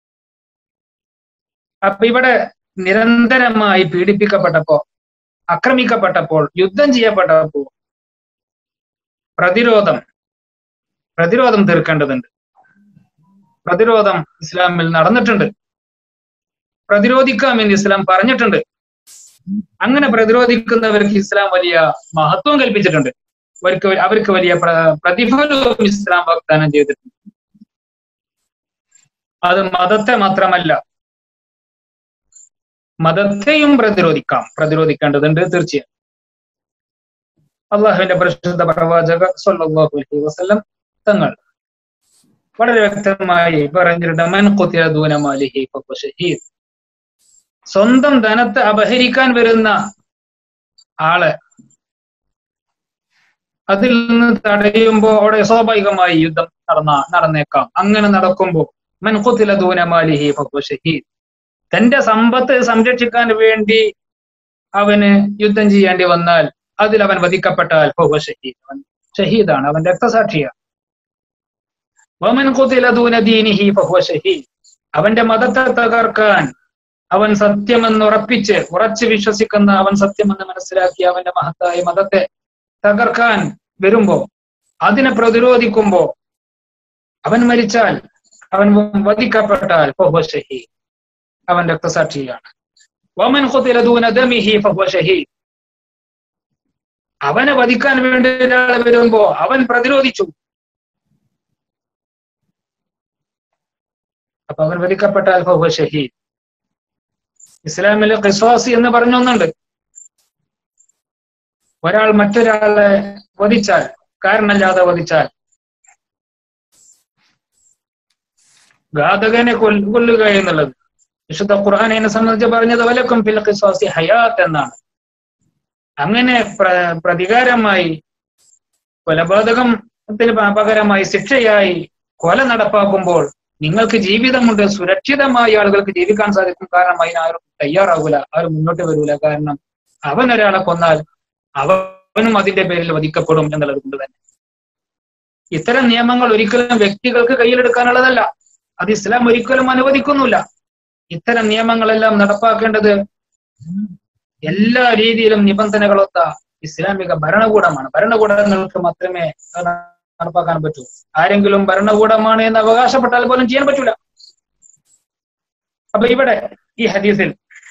അപ്പൊ ഇവിടെ നിരന്തരമായി പീഡിപ്പിക്കപ്പെട്ടപ്പോ ആക്രമിക്കപ്പെട്ടപ്പോൾ യുദ്ധം ചെയ്യപ്പെട്ടപ്പോൾ പ്രതിരോധം പ്രതിരോധം തീർക്കേണ്ടതുണ്ട് പ്രതിരോധം ഇസ്ലാമിൽ നടന്നിട്ടുണ്ട് പ്രതിരോധിക്കാമെന്ന് ഇസ്ലാം പറഞ്ഞിട്ടുണ്ട് അങ്ങനെ പ്രതിരോധിക്കുന്നവർക്ക് ഇസ്ലാം വലിയ മഹത്വം കൽപ്പിച്ചിട്ടുണ്ട് അവർക്ക് അവർക്ക് വലിയ പ്ര- പ്രതിഫലവും ഇസ്ലാം വാഗ്ദാനം ചെയ്തിട്ടുണ്ട് അത് മതത്തെ മാത്രമല്ല മതത്തെയും പ്രതിരോധിക്കാം പ്രതിരോധിക്കേണ്ടതുണ്ട് തീർച്ചയായും അള്ളാഹുവിന്റെ പരിശുദ്ധ പ്രവാചക സല്ലല്ലാഹു അലൈഹി വസല്ലം തങ്ങൾ വളരെ വ്യക്തമായി പറഞ്ഞിട്ടുണ്ട് മൻ ഖുതില ദൂന മാലിഹി ഫഹുവ ഷഹീദ് സ്വന്തം ധനത്തെ അപഹരിക്കാൻ വരുന്ന ആള് അതിൽ നിന്ന് തടയുമ്പോ അവിടെ സ്വാഭാവികമായി യുദ്ധം നടന്ന നടന്നേക്കാം അങ്ങനെ നടക്കുമ്പോ മൻ ഖുതില ദൂന മാലിഹി ഫഹുവ ഷഹീദ് തന്റെ സമ്പത്ത് സംരക്ഷിക്കാൻ വേണ്ടി അവന് യുദ്ധം ചെയ്യേണ്ടി വന്നാൽ അതിൽ അവൻ വധിക്കപ്പെട്ടാൽ ഫഹുവ ഷഹീദ് അവൻ ഷഹീദാണ് അവൻ രക്തസാക്ഷിയാണ് വമൻ ഖുതില ദൂന ദീനിഹി ഫഹുവ ഷഹീദ് അവന്റെ മതത്തെ തകർക്കാൻ അവൻ സത്യമെന്ന് ഉറപ്പിച്ച് ഉറച്ചു വിശ്വസിക്കുന്ന അവൻ സത്യമെന്ന് മനസ്സിലാക്കി അവന്റെ മഹത്തായ മതത്തെ തകർക്കാൻ വരുമ്പോ അതിനെ പ്രതിരോധിക്കുമ്പോ അവൻ മരിച്ചാൽ അവൻ വധിക്കപ്പെട്ടാൽ ഫഹുവ ഷഹീദ് അവൻ രക്തസാക്ഷിയാണ് വമൻ ഖുതില ദൂന ദമിഹി ഫഹുവ ഷഹീദ് അവനെ വധിക്കാൻ വേണ്ടി ഒരാൾ വരുമ്പോ അവൻ പ്രതിരോധിച്ചു അപ്പൊ അവൻ വധിക്കപ്പെട്ടാൽ ഫഹുവ ഷഹീദ് ഇസ്ലാമിലെ ഖിസ്വാസി എന്ന് പറഞ്ഞൊന്നുണ്ട് ഒരാൾ മറ്റൊരാളെ വധിച്ചാൽ കാരണമില്ലാതെ വധിച്ചാൽ ഘാതകനെ കൊൽ- കൊല്ലുക എന്നുള്ളത് വിശുദ്ധ ഖുർആാനെ സംബന്ധിച്ച് പറഞ്ഞത് വലക്കും ഫിൽ ഖിസ്വാസി ഹയാത്ത് എന്നാണ് അങ്ങനെ പ്ര- പ്രതികാരമായി കൊലപാതകത്തിന് പ- പകരമായി ശിക്ഷയായി കൊല നടപ്പാക്കുമ്പോൾ നിങ്ങൾക്ക് ജീവിതമുണ്ട് സുരക്ഷിതമായി ആളുകൾക്ക് ജീവിക്കാൻ സാധിക്കും കാരണം അതിന് ആരും തയ്യാറാകൂല ആരും മുന്നോട്ട് വരൂല കാരണം അവൻ ഒരാളെ കൊന്നാൽ അവനും അതിന്റെ പേരിൽ വധിക്കപ്പെടും എന്നുള്ളത് കൊണ്ട് തന്നെ ഇത്തരം നിയമങ്ങൾ ഒരിക്കലും വ്യക്തികൾക്ക് കയ്യിലെടുക്കാനുള്ളതല്ല അത് ഇസ്ലാം ഒരിക്കലും അനുവദിക്കുന്നില്ല ഇത്തരം നിയമങ്ങളെല്ലാം നടപ്പാക്കേണ്ടത് എല്ലാ രീതിയിലും നിബന്ധനകളൊത്ത ഇസ്ലാമിക ഭരണകൂടമാണ് ഭരണകൂടങ്ങൾക്ക് മാത്രമേ അത് നടപ്പാക്കാൻ പറ്റൂ ആരെങ്കിലും ഭരണകൂടമാണ് എന്ന് അവകാശപ്പെട്ടാൽ പോലും ചെയ്യാൻ പറ്റൂല അപ്പൊ ഇവിടെ ഈ ഹദീസിൽ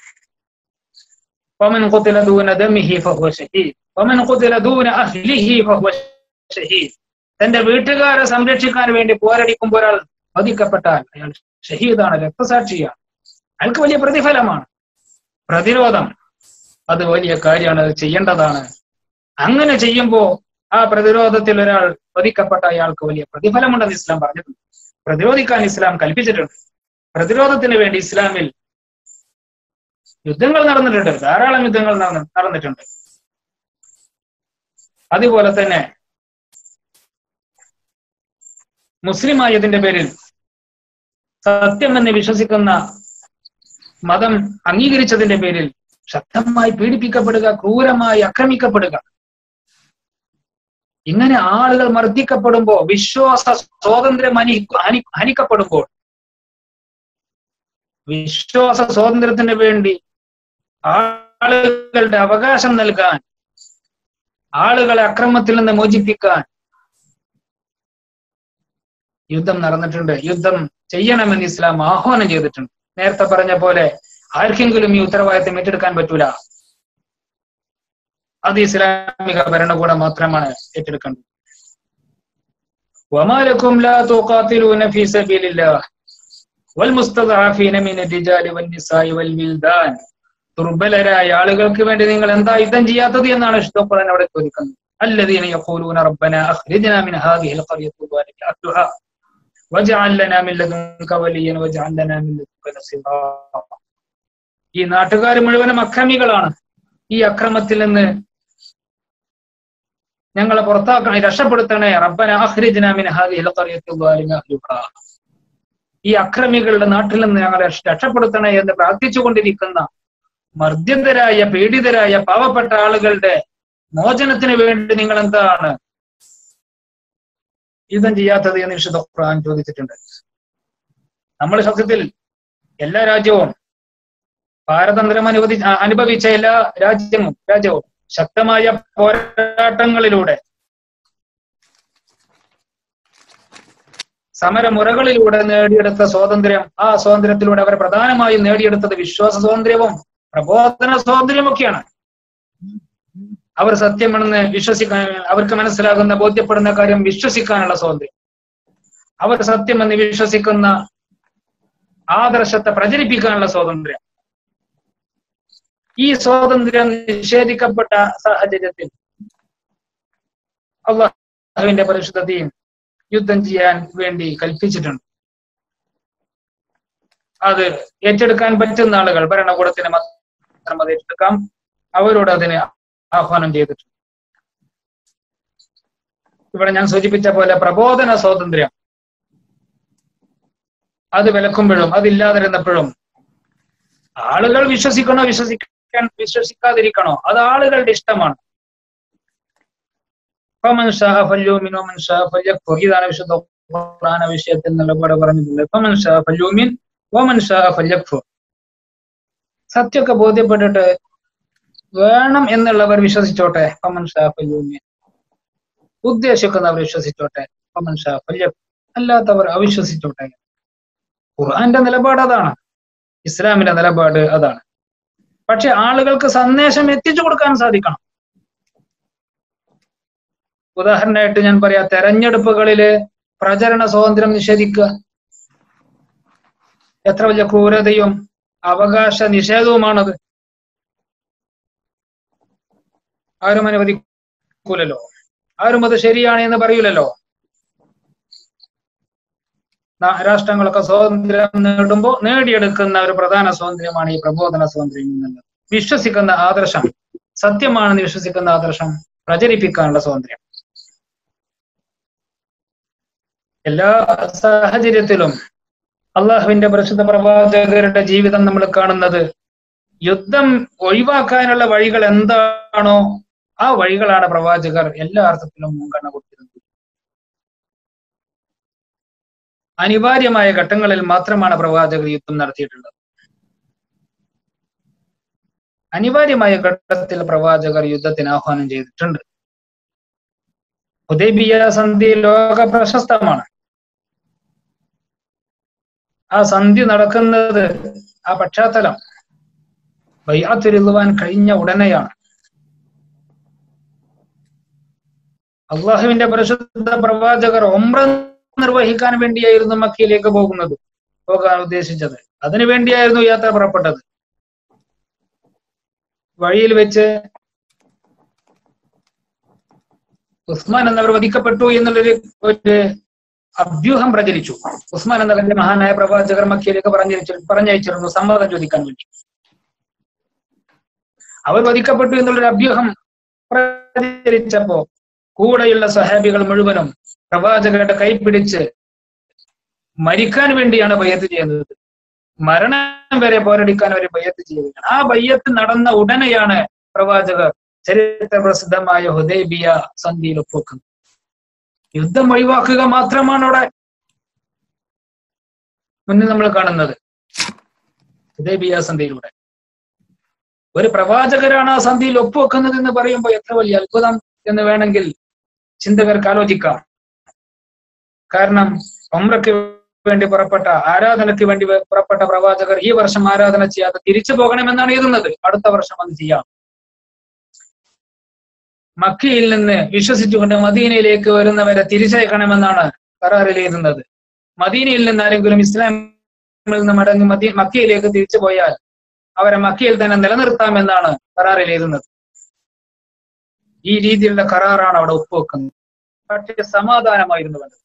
ومن قتل دون دمه فهو شهيد ومن قتل دون أهله فهو شهيد തന്റെ വീട്ടുകാരെ സംരക്ഷിക്കാൻ വേണ്ടി പോരടിക്കുമ്പോൾ ഒരാൾ വധിക്കപ്പെട്ടാൽ അയാൾ ഷഹീദാണ് രക്തസാക്ഷിയാണ് അയാൾക്ക് വലിയ പ്രതിഫലമാണ് പ്രതിരോധം അത് വലിയ കാര്യമാണ് അത് ചെയ്യേണ്ടതാണ് അങ്ങനെ ചെയ്യുമ്പോ ആ പ്രതിരോധത്തിൽ ഒരാൾ വധിക്കപ്പെട്ട അയാൾക്ക് വലിയ പ്രതിഫലമുണ്ടെന്ന് ഇസ്ലാം പറഞ്ഞിട്ടുണ്ട് പ്രതിരോധിക്കാൻ ഇസ്ലാം കൽപ്പിച്ചിട്ടുണ്ട് പ്രതിരോധത്തിന് വേണ്ടി ഇസ്ലാമിൽ യുദ്ധങ്ങൾ നടന്നിട്ടുണ്ട് ധാരാളം യുദ്ധങ്ങൾ നടന്ന- നടന്നിട്ടുണ്ട് അതുപോലെ തന്നെ മുസ്ലിം ആയതിന്റെ പേരിൽ സത്യമെന്ന് വിശ്വസിക്കുന്ന മതം അംഗീകരിച്ചതിന്റെ പേരിൽ ശക്തമായി പീഡിപ്പിക്കപ്പെടുക ക്രൂരമായി ആക്രമിക്കപ്പെടുക ഇങ്ങനെ ആളുകൾ മർദ്ദിക്കപ്പെടുമ്പോ വിശ്വാസ സ്വാതന്ത്ര്യം ഹനി ഹനി- ഹനിക്കപ്പെടുമ്പോൾ വിശ്വാസ സ്വാതന്ത്ര്യത്തിന് വേണ്ടി ആളുകളുടെ അവകാശം നൽകാൻ ആളുകളെ അക്രമത്തിൽ നിന്ന് മോചിപ്പിക്കാൻ യുദ്ധം നടന്നിട്ടുണ്ട് യുദ്ധം ചെയ്യണമെന്ന് ഇസ്ലാം ആഹ്വാനം ചെയ്തിട്ടുണ്ട് നേരത്തെ പറഞ്ഞ പോലെ ആർക്കെങ്കിലും ഈ ഉത്തരവാദിത്തം ഏറ്റെടുക്കാൻ പറ്റൂല അത് ഇസ്ലാമിക ഭരണകൂടം മാത്രമാണ് ഏറ്റെടുക്കേണ്ടത് വമാലക്കും ലാ തുഖാതിലൂന ഫീ സബീലില്ലാഹ് വൽമുസ്തദഅഫീന മിന റിജാലി വന്നിസായി വൽവിൽദാൻ ദുർബലരായ ആളുകൾക്ക് വേണ്ടി നിങ്ങൾ എന്താ യുദ്ധം ചെയ്യാത്തത് എന്നാണ് വിശുദ്ധ ഖുർആൻ അവിടെ ചോദിക്കുന്നത് الذين يقولون ربنا أخرجنا من هذه القرية الظالم أهلها واجعل لنا من لدنك وليا واجعل لنا من لدنك نصيرا ഈ നാട്ടുകാർ മുഴുവനും അക്രമികളാണ് ഈ അക്രമത്തിൽ നിന്ന് ഞങ്ങളെ പുറത്താക്കണേ രക്ഷപ്പെടുത്തണേ റബ്ബന അഖ്രിജ്നാ മിൻ ഹാദിഹിൽ ഖറിയത്തി ളാലിമ അഹ്ലുഹാ ഈ അക്രമികളുടെ നാട്ടിൽ നിന്ന് ഞങ്ങളെ രക്ഷ- രക്ഷപ്പെടുത്തണേ എന്ന് പ്രാർത്ഥിച്ചുകൊണ്ടിരിക്കുന്ന മർദ്ദിതരായ പീഡിതരായ പാവപ്പെട്ട ആളുകളുടെ മോചനത്തിന് വേണ്ടി നിങ്ങൾ എന്താണ് യുദ്ധം ചെയ്യാത്തത് എന്ന് വിശുദ്ധ ഖുർആൻ ചോദിച്ചിട്ടുണ്ട് നമ്മൾ സത്യത്തിൽ എല്ലാ രാജ്യവും പാരതന്ത്രം അനുവദി അ- അനുഭവിച്ച എല്ലാ രാജ്യവും രാജ്യവും ശക്തമായ പോരാട്ടങ്ങളിലൂടെ സമരമുറകളിലൂടെ നേടിയെടുത്ത സ്വാതന്ത്ര്യം ആ സ്വാതന്ത്ര്യത്തിലൂടെ അവർ പ്രധാനമായും നേടിയെടുത്തത് വിശ്വാസ സ്വാതന്ത്ര്യവും പ്രബോധന സ്വാതന്ത്ര്യവും ഒക്കെയാണ് അവർ സത്യമാണെന്ന് വിശ്വസിക്കാൻ അവർക്ക് മനസ്സിലാകുന്ന ബോധ്യപ്പെടുന്ന കാര്യം വിശ്വസിക്കാനുള്ള സ്വാതന്ത്ര്യം അവർ സത്യമെന്ന് വിശ്വസിക്കുന്ന ആദർശത്തെ പ്രചരിപ്പിക്കാനുള്ള സ്വാതന്ത്ര്യം ഈ സ്വാതന്ത്ര്യം നിഷേധിക്കപ്പെട്ട സാഹചര്യത്തിൽ അള്ളാഹുവിന്റെ പരിശുദ്ധതയും യുദ്ധം ചെയ്യാൻ വേണ്ടി കൽപ്പിച്ചിട്ടുണ്ട് അത് ഏറ്റെടുക്കാൻ പറ്റുന്ന ആളുകൾ ഭരണകൂടത്തിന് മാത്രം അത് ഏറ്റെടുക്കാം അവരോട് അതിന് ആഹ്വാനം ചെയ്തിട്ടുണ്ട് ഇവിടെ ഞാൻ സൂചിപ്പിച്ച പോലെ പ്രബോധന സ്വാതന്ത്ര്യം അത് വിലക്കുമ്പോഴും അതില്ലാതിരുന്നപ്പോഴും ആളുകൾ വിശ്വസിക്കണോ വിശ്വസിക്കാൻ വിശ്വസിക്കാതിരിക്കണോ അത് ആളുകളുടെ ഇഷ്ടമാണ് ഫമൻ ഷാഅ ഫല്യൂമിൻ വമൻ ഷാഅ ഫല്യക്ഫുർ. ഇതാണ് വിശുദ്ധ ഖുർആന വിഷയത്തിൽ നിലപാട് പറഞ്ഞിട്ടുള്ളത് ഫമൻ ഷാഅ ഫല്യൂമിൻ വമൻ ഷാഅ ഫല്യക്ഫുർ. സത്യമൊക്കെ ബോധ്യപ്പെട്ടിട്ട് വേണം എന്നുള്ളവർ വിശ്വസിച്ചോട്ടെ ഫമൻ ഷാഅ ഫല്യൂമിൻ ഉദ്ദേശിക്കുന്നവർ വിശ്വസിച്ചോട്ടെ ഫമൻ ഷാഅ ഫല്യക്ഫുർ. അല്ലാത്തവർ അവിശ്വസിച്ചോട്ടെ ഖുർആന്റെ നിലപാട് അതാണ് ഇസ്ലാമിന്റെ നിലപാട് അതാണ് പക്ഷെ ആളുകൾക്ക് സന്ദേശം എത്തിച്ചു കൊടുക്കാൻ സാധിക്കണം ഉദാഹരണമായിട്ട് ഞാൻ പറയാ തെരഞ്ഞെടുപ്പുകളില് പ്രചരണ സ്വാതന്ത്ര്യം നിഷേധിക്കുക എത്ര വലിയ ക്രൂരതയും അവകാശ നിഷേധവുമാണത് ആരും അനുവദിക്കൂലല്ലോ ആരും അത് ശരിയാണ് എന്ന് പറയൂലല്ലോ നാ- രാഷ്ട്രങ്ങളൊക്കെ സ്വാതന്ത്ര്യം നേടുമ്പോ നേടിയെടുക്കുന്ന ഒരു പ്രധാന സ്വാതന്ത്ര്യമാണ് ഈ പ്രബോധന സ്വാതന്ത്ര്യം എന്നുള്ളത് വിശ്വസിക്കുന്ന ആദർശം സത്യമാണെന്ന് വിശ്വസിക്കുന്ന ആദർശം പ്രചരിപ്പിക്കാനുള്ള സ്വാതന്ത്ര്യം എല്ലാ സാഹചര്യത്തിലും അള്ളാഹുവിന്റെ പരിശുദ്ധ പ്രവാചകരുടെ ജീവിതം നമ്മൾ കാണുന്നത് യുദ്ധം ഒഴിവാക്കാനുള്ള വഴികൾ എന്താണോ ആ വഴികളാണ് പ്രവാചകർ എല്ലാ അർത്ഥത്തിലും മുൻഗണന കൊടുത്തിരുന്നത് അനിവാര്യമായ ഘട്ടങ്ങളിൽ മാത്രമാണ് പ്രവാചകർ യുദ്ധം നടത്തിയിട്ടുള്ളത് അനിവാര്യമായ ഘട്ടത്തിൽ പ്രവാചകർ യുദ്ധത്തിന് ആഹ്വാനം ചെയ്തിട്ടുണ്ട് ഹുദൈബിയ സന്ധി ലോക പ്രശസ്തമാണ് ആ സന്ധി നടക്കുന്നത് ആ പശ്ചാത്തലം ബയ്യാത്തുരുവാൻ കഴിഞ്ഞ ഉടനെയാണ് അള്ളാഹുവിന്റെ പരിശുദ്ധ പ്രവാചകർ ഒമ്ര നിർവഹിക്കാൻ വേണ്ടിയായിരുന്നു മക്കയിലേക്ക് പോകുന്നത് പോകാൻ ഉദ്ദേശിച്ചത് അതിനു വേണ്ടിയായിരുന്നു യാത്ര പുറപ്പെട്ടത് വഴിയിൽ വെച്ച് ഉസ്മാൻ എന്നവർ വധിക്കപ്പെട്ടു എന്നുള്ളൊരു ഒരു അഭ്യൂഹം പ്രചരിച്ചു ഉസ്മാൻ എന്ന വലിയ മഹാനായ പ്രവാചകർ മക്കയിലേക്ക് പറഞ്ഞയച്ചു പറഞ്ഞയച്ചിരുന്നു സമ്മതം ചോദിക്കാൻ വേണ്ടി അവർ വധിക്കപ്പെട്ടു എന്നുള്ളൊരു അഭ്യൂഹം പ്രചരിച്ചപ്പോ കൂടെയുള്ള സഹാബികൾ മുഴുവനും പ്രവാചകരുടെ കൈ പിടിച്ച് മരിക്കാൻ വേണ്ടിയാണ് ബയ്യത്ത് ചെയ്യുന്നത് മരണം വരെ പോരടിക്കാൻ അവർ ബയ്യത്ത് ചെയ്യുകയാണ് ആ ബയ്യത്ത് നടന്ന ഉടനെയാണ് പ്രവാചകർ ചരിത്ര പ്രസിദ്ധമായ ഹുദൈബിയ സന്ധിയിൽ ഒപ്പുവെക്കുന്നത് യുദ്ധം ഒഴിവാക്കുക മാത്രമാണ് അവിടെ മുന്നിൽ നമ്മൾ കാണുന്നത് ഹുദൈബിയ സന്ധിയിലൂടെ ഒരു പ്രവാചകരാണ് ആ സന്ധിയിൽ ഒപ്പുവെക്കുന്നത് എന്ന് പറയുമ്പോൾ എത്ര വലിയ അത്ഭുതം എന്ന് വേണമെങ്കിൽ ചിന്തകർക്ക് ആലോചിക്കാം കാരണം ഒമ്രയ്ക്ക് വേണ്ടി പുറപ്പെട്ട ആരാധനയ്ക്ക് വേണ്ടി പുറപ്പെട്ട പ്രവാചകർ ഈ വർഷം ആരാധന ചെയ്യാതെ തിരിച്ചു പോകണമെന്നാണ് എഴുതുന്നത് അടുത്ത വർഷം അത് ചെയ്യാം മക്കയിൽ നിന്ന് വിശ്വസിച്ചുകൊണ്ട് മദീനയിലേക്ക് വരുന്നവരെ തിരിച്ചയക്കണമെന്നാണ് കരാറിൽ എഴുതുന്നത് മദീനയിൽ നിന്ന് ആരെങ്കിലും ഇസ്ലാമിൽ നിന്ന് മടങ്ങി മദീ മക്കയിലേക്ക് തിരിച്ചു പോയാൽ അവരെ മക്കയിൽ തന്നെ നിലനിർത്താമെന്നാണ് കരാറിൽ എഴുതുന്നത് ഈ രീതിയിലുള്ള കരാറാണ് അവിടെ ഒപ്പുവെക്കുന്നത് പക്ഷേ സമാധാനമായിരുന്നു വേണ്ടത്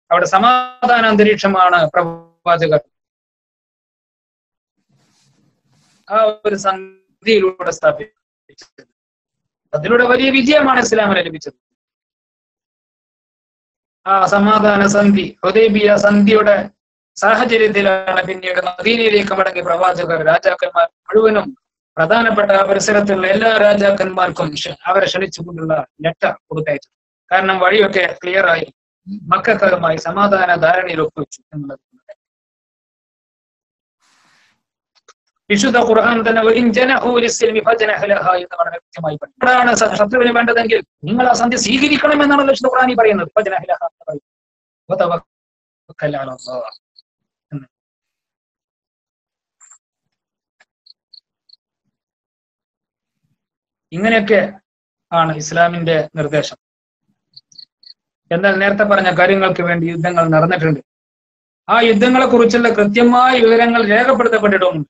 അവിടെ സമാധാന അന്തരീക്ഷമാണ് പ്രവാചകർ ആ ഒരു സന്ധിയിലൂടെ സ്ഥാപിച്ചത് അതിലൂടെ വലിയ വിജയമാണ് ഇസ്ലാമിന് ലഭിച്ചത് ആ സമാധാന സന്ധി ഹുദൈബിയ സന്ധിയുടെ സാഹചര്യത്തിലാണ് പിന്നീട് മദീനയിലേക്ക് മടങ്ങി പ്രവാചകർ രാജാക്കന്മാർ മുഴുവനും പ്രധാനപ്പെട്ട ആ പരിസരത്തുള്ള എല്ലാ രാജാക്കന്മാർക്കും ക്ഷ- അവരെ ക്ഷണിച്ചുകൊണ്ടുള്ള ലെറ്റർ കൊടുത്തയച്ചു കാരണം വഴിയൊക്കെ ക്ലിയർ ആയി മക്കാരുമായി സമാധാന ധാരണയിൽ ഒപ്പുവെച്ചു എന്നുള്ളത് വിശുദ്ധ ഖുർആൻ തന്നെ "വഇൻ ജനഹൂ ലിസ്സിൽമി ഫജ്നഹ് ലഹാ" എന്ന് വളരെ വ്യക്തമായി പറഞ്ഞു. അവിടാണ് സ- ശത്രുവിന് വേണ്ടതെങ്കിൽ നിങ്ങൾ ആ സന്ധ്യ സ്വീകരിക്കണം എന്നാണ് വിശുദ്ധ ഖുർആനി പറയുന്നത് ഫജ്നഹ് ലഹാ എന്ന് പറയും. വതവക്കൽ അലല്ലാഹ് എന്ന്. ഇങ്ങനെയൊക്കെ ആണ് ഇസ്ലാമിന്റെ നിർദ്ദേശം എന്നാൽ നേരത്തെ പറഞ്ഞ കാര്യങ്ങൾക്ക് വേണ്ടി യുദ്ധങ്ങൾ നടന്നിട്ടുണ്ട് ആ യുദ്ധങ്ങളെ കുറിച്ചുള്ള കൃത്യമായ വിവരങ്ങൾ രേഖപ്പെടുത്തപ്പെട്ടിട്ടുമുണ്ട്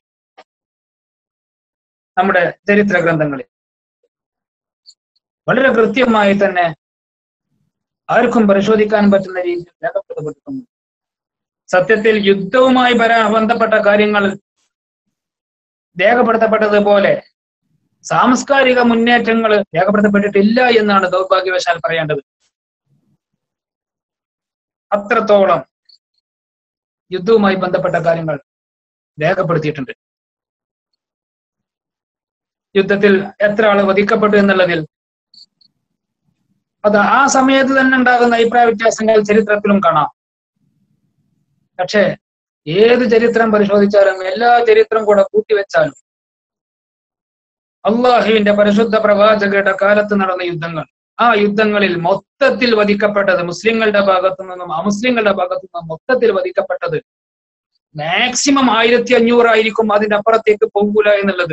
നമ്മുടെ ചരിത്ര ഗ്രന്ഥങ്ങളിൽ വളരെ കൃത്യമായി തന്നെ ആർക്കും പരിശോധിക്കാൻ പറ്റുന്ന രീതിയിൽ രേഖപ്പെടുത്തപ്പെട്ടിട്ടുണ്ട് സത്യത്തിൽ യുദ്ധവുമായി പരാ ബന്ധപ്പെട്ട കാര്യങ്ങൾ രേഖപ്പെടുത്തപ്പെട്ടതുപോലെ സാംസ്കാരിക മുന്നേറ്റങ്ങൾ രേഖപ്പെടുത്തപ്പെട്ടിട്ടില്ല എന്നാണ് ദൗർഭാഗ്യവശാൽ പറയേണ്ടത് അത്രത്തോളം യുദ്ധവുമായി ബന്ധപ്പെട്ട കാര്യങ്ങൾ രേഖപ്പെടുത്തിയിട്ടുണ്ട് യുദ്ധത്തിൽ എത്ര ആള് വധിക്കപ്പെട്ടു എന്നുള്ളതിൽ അത് ആ സമയത്ത് തന്നെ ഉണ്ടാകുന്ന അഭിപ്രായ വ്യത്യാസങ്ങൾ ചരിത്രത്തിലും കാണാം പക്ഷേ ഏത് ചരിത്രം പരിശോധിച്ചാലും എല്ലാ ചരിത്രം കൂടെ കൂട്ടിവെച്ചാലും അള്ളാഹുവിന്റെ പരിശുദ്ധ പ്രവാചകരുടെ കാലത്ത് നടന്ന യുദ്ധങ്ങൾ ആ യുദ്ധങ്ങളിൽ മൊത്തത്തിൽ വധിക്കപ്പെട്ടത് മുസ്ലിങ്ങളുടെ ഭാഗത്തു നിന്നും അമുസ്ലിങ്ങളുടെ ഭാഗത്തു നിന്നും മൊത്തത്തിൽ വധിക്കപ്പെട്ടത് മാക്സിമം ആയിരത്തി അഞ്ഞൂറായിരിക്കും അതിന്റെ അപ്പുറത്തേക്ക് പോകൂല എന്നുള്ളത്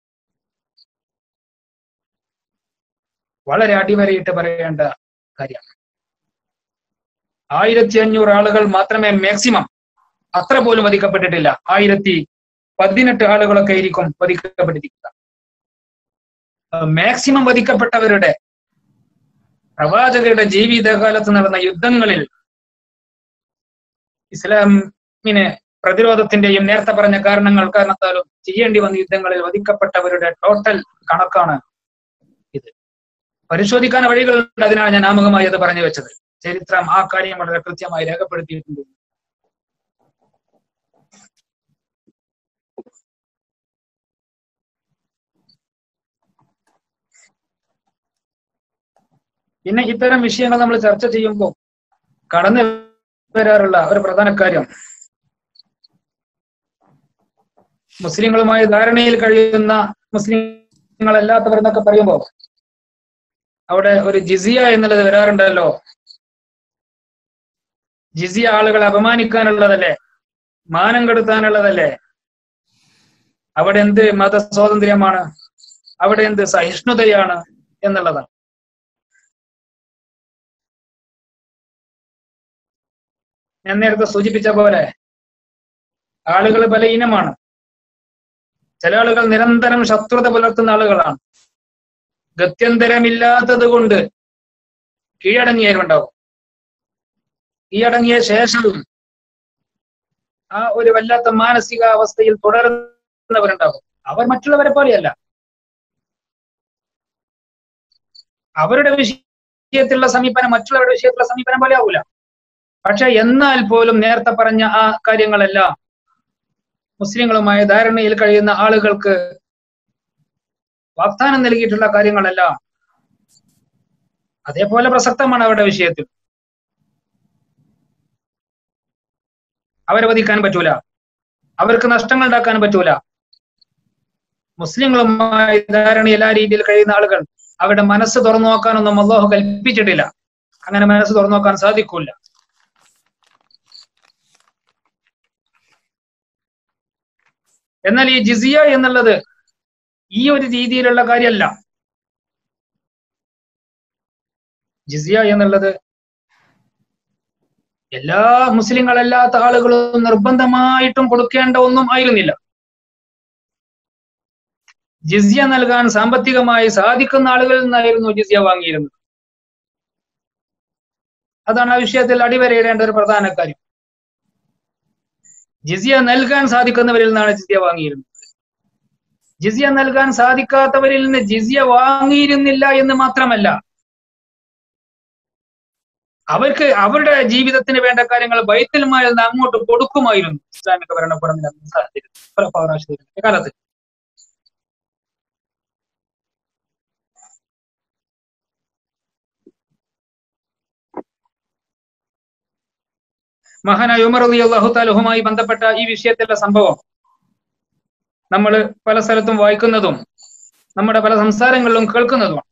വളരെ അടിവരയിട്ട് പറയേണ്ട കാര്യമാണ് ആയിരത്തി അഞ്ഞൂറ് ആളുകൾ മാത്രമേ മാക്സിമം അത്ര പോലും വധിക്കപ്പെട്ടിട്ടില്ല ആയിരത്തി പതിനെട്ട് ആളുകളൊക്കെ ആയിരിക്കും വധിക്കപ്പെട്ടിരിക്കുക മാക്സിമം വധിക്കപ്പെട്ടവരുടെ പ്രവാചകരുടെ ജീവിതകാലത്ത് നടന്ന യുദ്ധങ്ങളിൽ ഇസ്ലാമിന് പ്രതിരോധത്തിന്റെയും നേരത്തെ പറഞ്ഞ കാരണങ്ങൾ കാരണത്താലും ചെയ്യേണ്ടി വന്ന യുദ്ധങ്ങളിൽ വധിക്കപ്പെട്ടവരുടെ ടോട്ടൽ കണക്കാണ് ഇത് പരിശോധിക്കാൻ വഴികളുണ്ട് അതിനാണ് ഞാൻ ആമുഖമായി അത് പറഞ്ഞു വെച്ചത് ചരിത്രം ആ കാര്യം വളരെ കൃത്യമായി രേഖപ്പെടുത്തിയിട്ടുണ്ട് പിന്നെ ഇത്തരം വിഷയങ്ങൾ നമ്മൾ ചർച്ച ചെയ്യുമ്പോൾ കടന്നു വരാറുള്ള ഒരു പ്രധാന കാര്യം മുസ്ലിങ്ങളുമായി ധാരണയിൽ കഴിയുന്ന മുസ്ലിങ്ങളല്ലാത്തവരെന്നൊക്കെ പറയുമ്പോൾ അവിടെ ഒരു ജിസിയ എന്നുള്ളത് വരാറുണ്ടല്ലോ ജിസിയ ആളുകളെ അപമാനിക്കാനുള്ളതല്ലേ മാനം കെടുത്താനുള്ളതല്ലേ അവിടെ എന്ത് മത സ്വാതന്ത്ര്യമാണ് അവിടെ എന്ത് സഹിഷ്ണുതയാണ് എന്നുള്ളതാണ് ഞാൻ നേരത്തെ സൂചിപ്പിച്ച പോലെ ആളുകൾ പല ഇനമാണ് ചില ആളുകൾ നിരന്തരം ശത്രുത പുലർത്തുന്ന ആളുകളാണ് ഗത്യന്തരമില്ലാത്തത് കൊണ്ട് കീഴടങ്ങിയവരുണ്ടാവും കീഴടങ്ങിയ ശേഷവും ആ ഒരു വല്ലാത്ത മാനസിക അവസ്ഥയിൽ തുടരുന്നവരുണ്ടാവും അവർ മറ്റുള്ളവരെ പോലെയല്ല അവരുടെ വിഷയത്തിലുള്ള സമീപനം മറ്റുള്ളവരുടെ വിഷയത്തിലുള്ള സമീപനം പോലെ ആവൂല പക്ഷെ എന്നാൽ പോലും നേരത്തെ പറഞ്ഞ ആ കാര്യങ്ങളെല്ലാം മുസ്ലിങ്ങളുമായ ധാരണയിൽ കഴിയുന്ന ആളുകൾക്ക് വാഗ്ദാനം നൽകിയിട്ടുള്ള കാര്യങ്ങളെല്ലാം അതേപോലെ പ്രസക്തമാണ് അവരുടെ വിഷയത്തിൽ അവരെ വധിക്കാൻ പറ്റൂല അവർക്ക് നഷ്ടങ്ങൾ ഉണ്ടാക്കാൻ പറ്റൂല മുസ്ലിങ്ങളുമായി ധാരണ എല്ലാ രീതിയിൽ കഴിയുന്ന ആളുകൾ അവരുടെ മനസ്സ് തുറന്നു നോക്കാനൊന്നും അള്ളാഹു കൽപ്പിച്ചിട്ടില്ല അങ്ങനെ മനസ്സ് തുറന്നു നോക്കാൻ സാധിക്കൂല എന്നാൽ ഈ ജിസിയ എന്നുള്ളത് ഈ ഒരു രീതിയിലുള്ള കാര്യമല്ല ജിസിയ എന്നുള്ളത് എല്ലാ മുസ്ലിങ്ങളല്ലാത്ത ആളുകളും നിർബന്ധമായിട്ടും കൊടുക്കേണ്ട ഒന്നും ആയിരുന്നില്ല ജിസിയ നൽകാൻ സാമ്പത്തികമായി സാധിക്കുന്ന ആളുകളിൽ നിന്നായിരുന്നു ജിസിയ വാങ്ങിയിരുന്നത് അതാണ് ആ വിഷയത്തിൽ അടിവരയിടേണ്ട ഒരു പ്രധാന കാര്യം ജിസിയ നൽകാൻ സാധിക്കുന്നവരിൽ നിന്നാണ് ജിസിയ വാങ്ങിയിരുന്നത് ജിസിയ നൽകാൻ സാധിക്കാത്തവരിൽ നിന്ന് ജിസിയ വാങ്ങിയിരുന്നില്ല എന്ന് മാത്രമല്ല അവർക്ക് അവരുടെ ജീവിതത്തിന് വേണ്ട കാര്യങ്ങൾ ബൈത്തിൽ മാലിൽ നിന്ന് അങ്ങോട്ട് കൊടുക്കുമായിരുന്നു ഇസ്ലാമിക ഭരണകൂടം നിലനിന്ന സാഹചര്യം ഖുലഫാ റാഷിദീന്റെ കാലത്ത് മഹാനായ ഉമർ അലി അള്ളാഹു താലുഹുമായി ബന്ധപ്പെട്ട ഈ വിഷയത്തിലുള്ള സംഭവം നമ്മൾ പല സ്ഥലത്തും വായിക്കുന്നതും നമ്മുടെ പല സംസാരങ്ങളിലും കേൾക്കുന്നതുമാണ്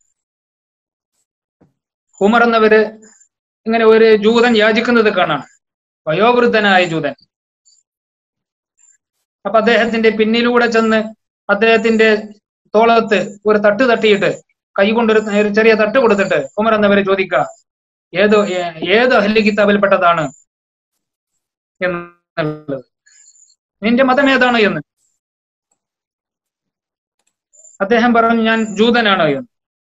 ഉമർ എന്നവര് ഇങ്ങനെ ഒരു ജൂതൻ യാചിക്കുന്നത് കാണാം വയോവൃദ്ധനായ ജൂതൻ അപ്പൊ അദ്ദേഹത്തിന്റെ പിന്നിലൂടെ ചെന്ന് അദ്ദേഹത്തിന്റെ തോളത്ത് ഒരു തട്ട് തട്ടിയിട്ട് കൈ കൊണ്ടൊരു ഒരു ചെറിയ തട്ട് കൊടുത്തിട്ട് ഉമർ എന്നവരെ ചോദിക്കുക ഏത് ഏ- ഏത് അഹ്ലി കിതാബിൽപ്പെട്ടതാണ് എന്നുള്ളത് നിന്റെ മതം ഏതാണ് എന്ന് അദ്ദേഹം പറഞ്ഞു ഞാൻ ജൂതനാണ് എന്ന്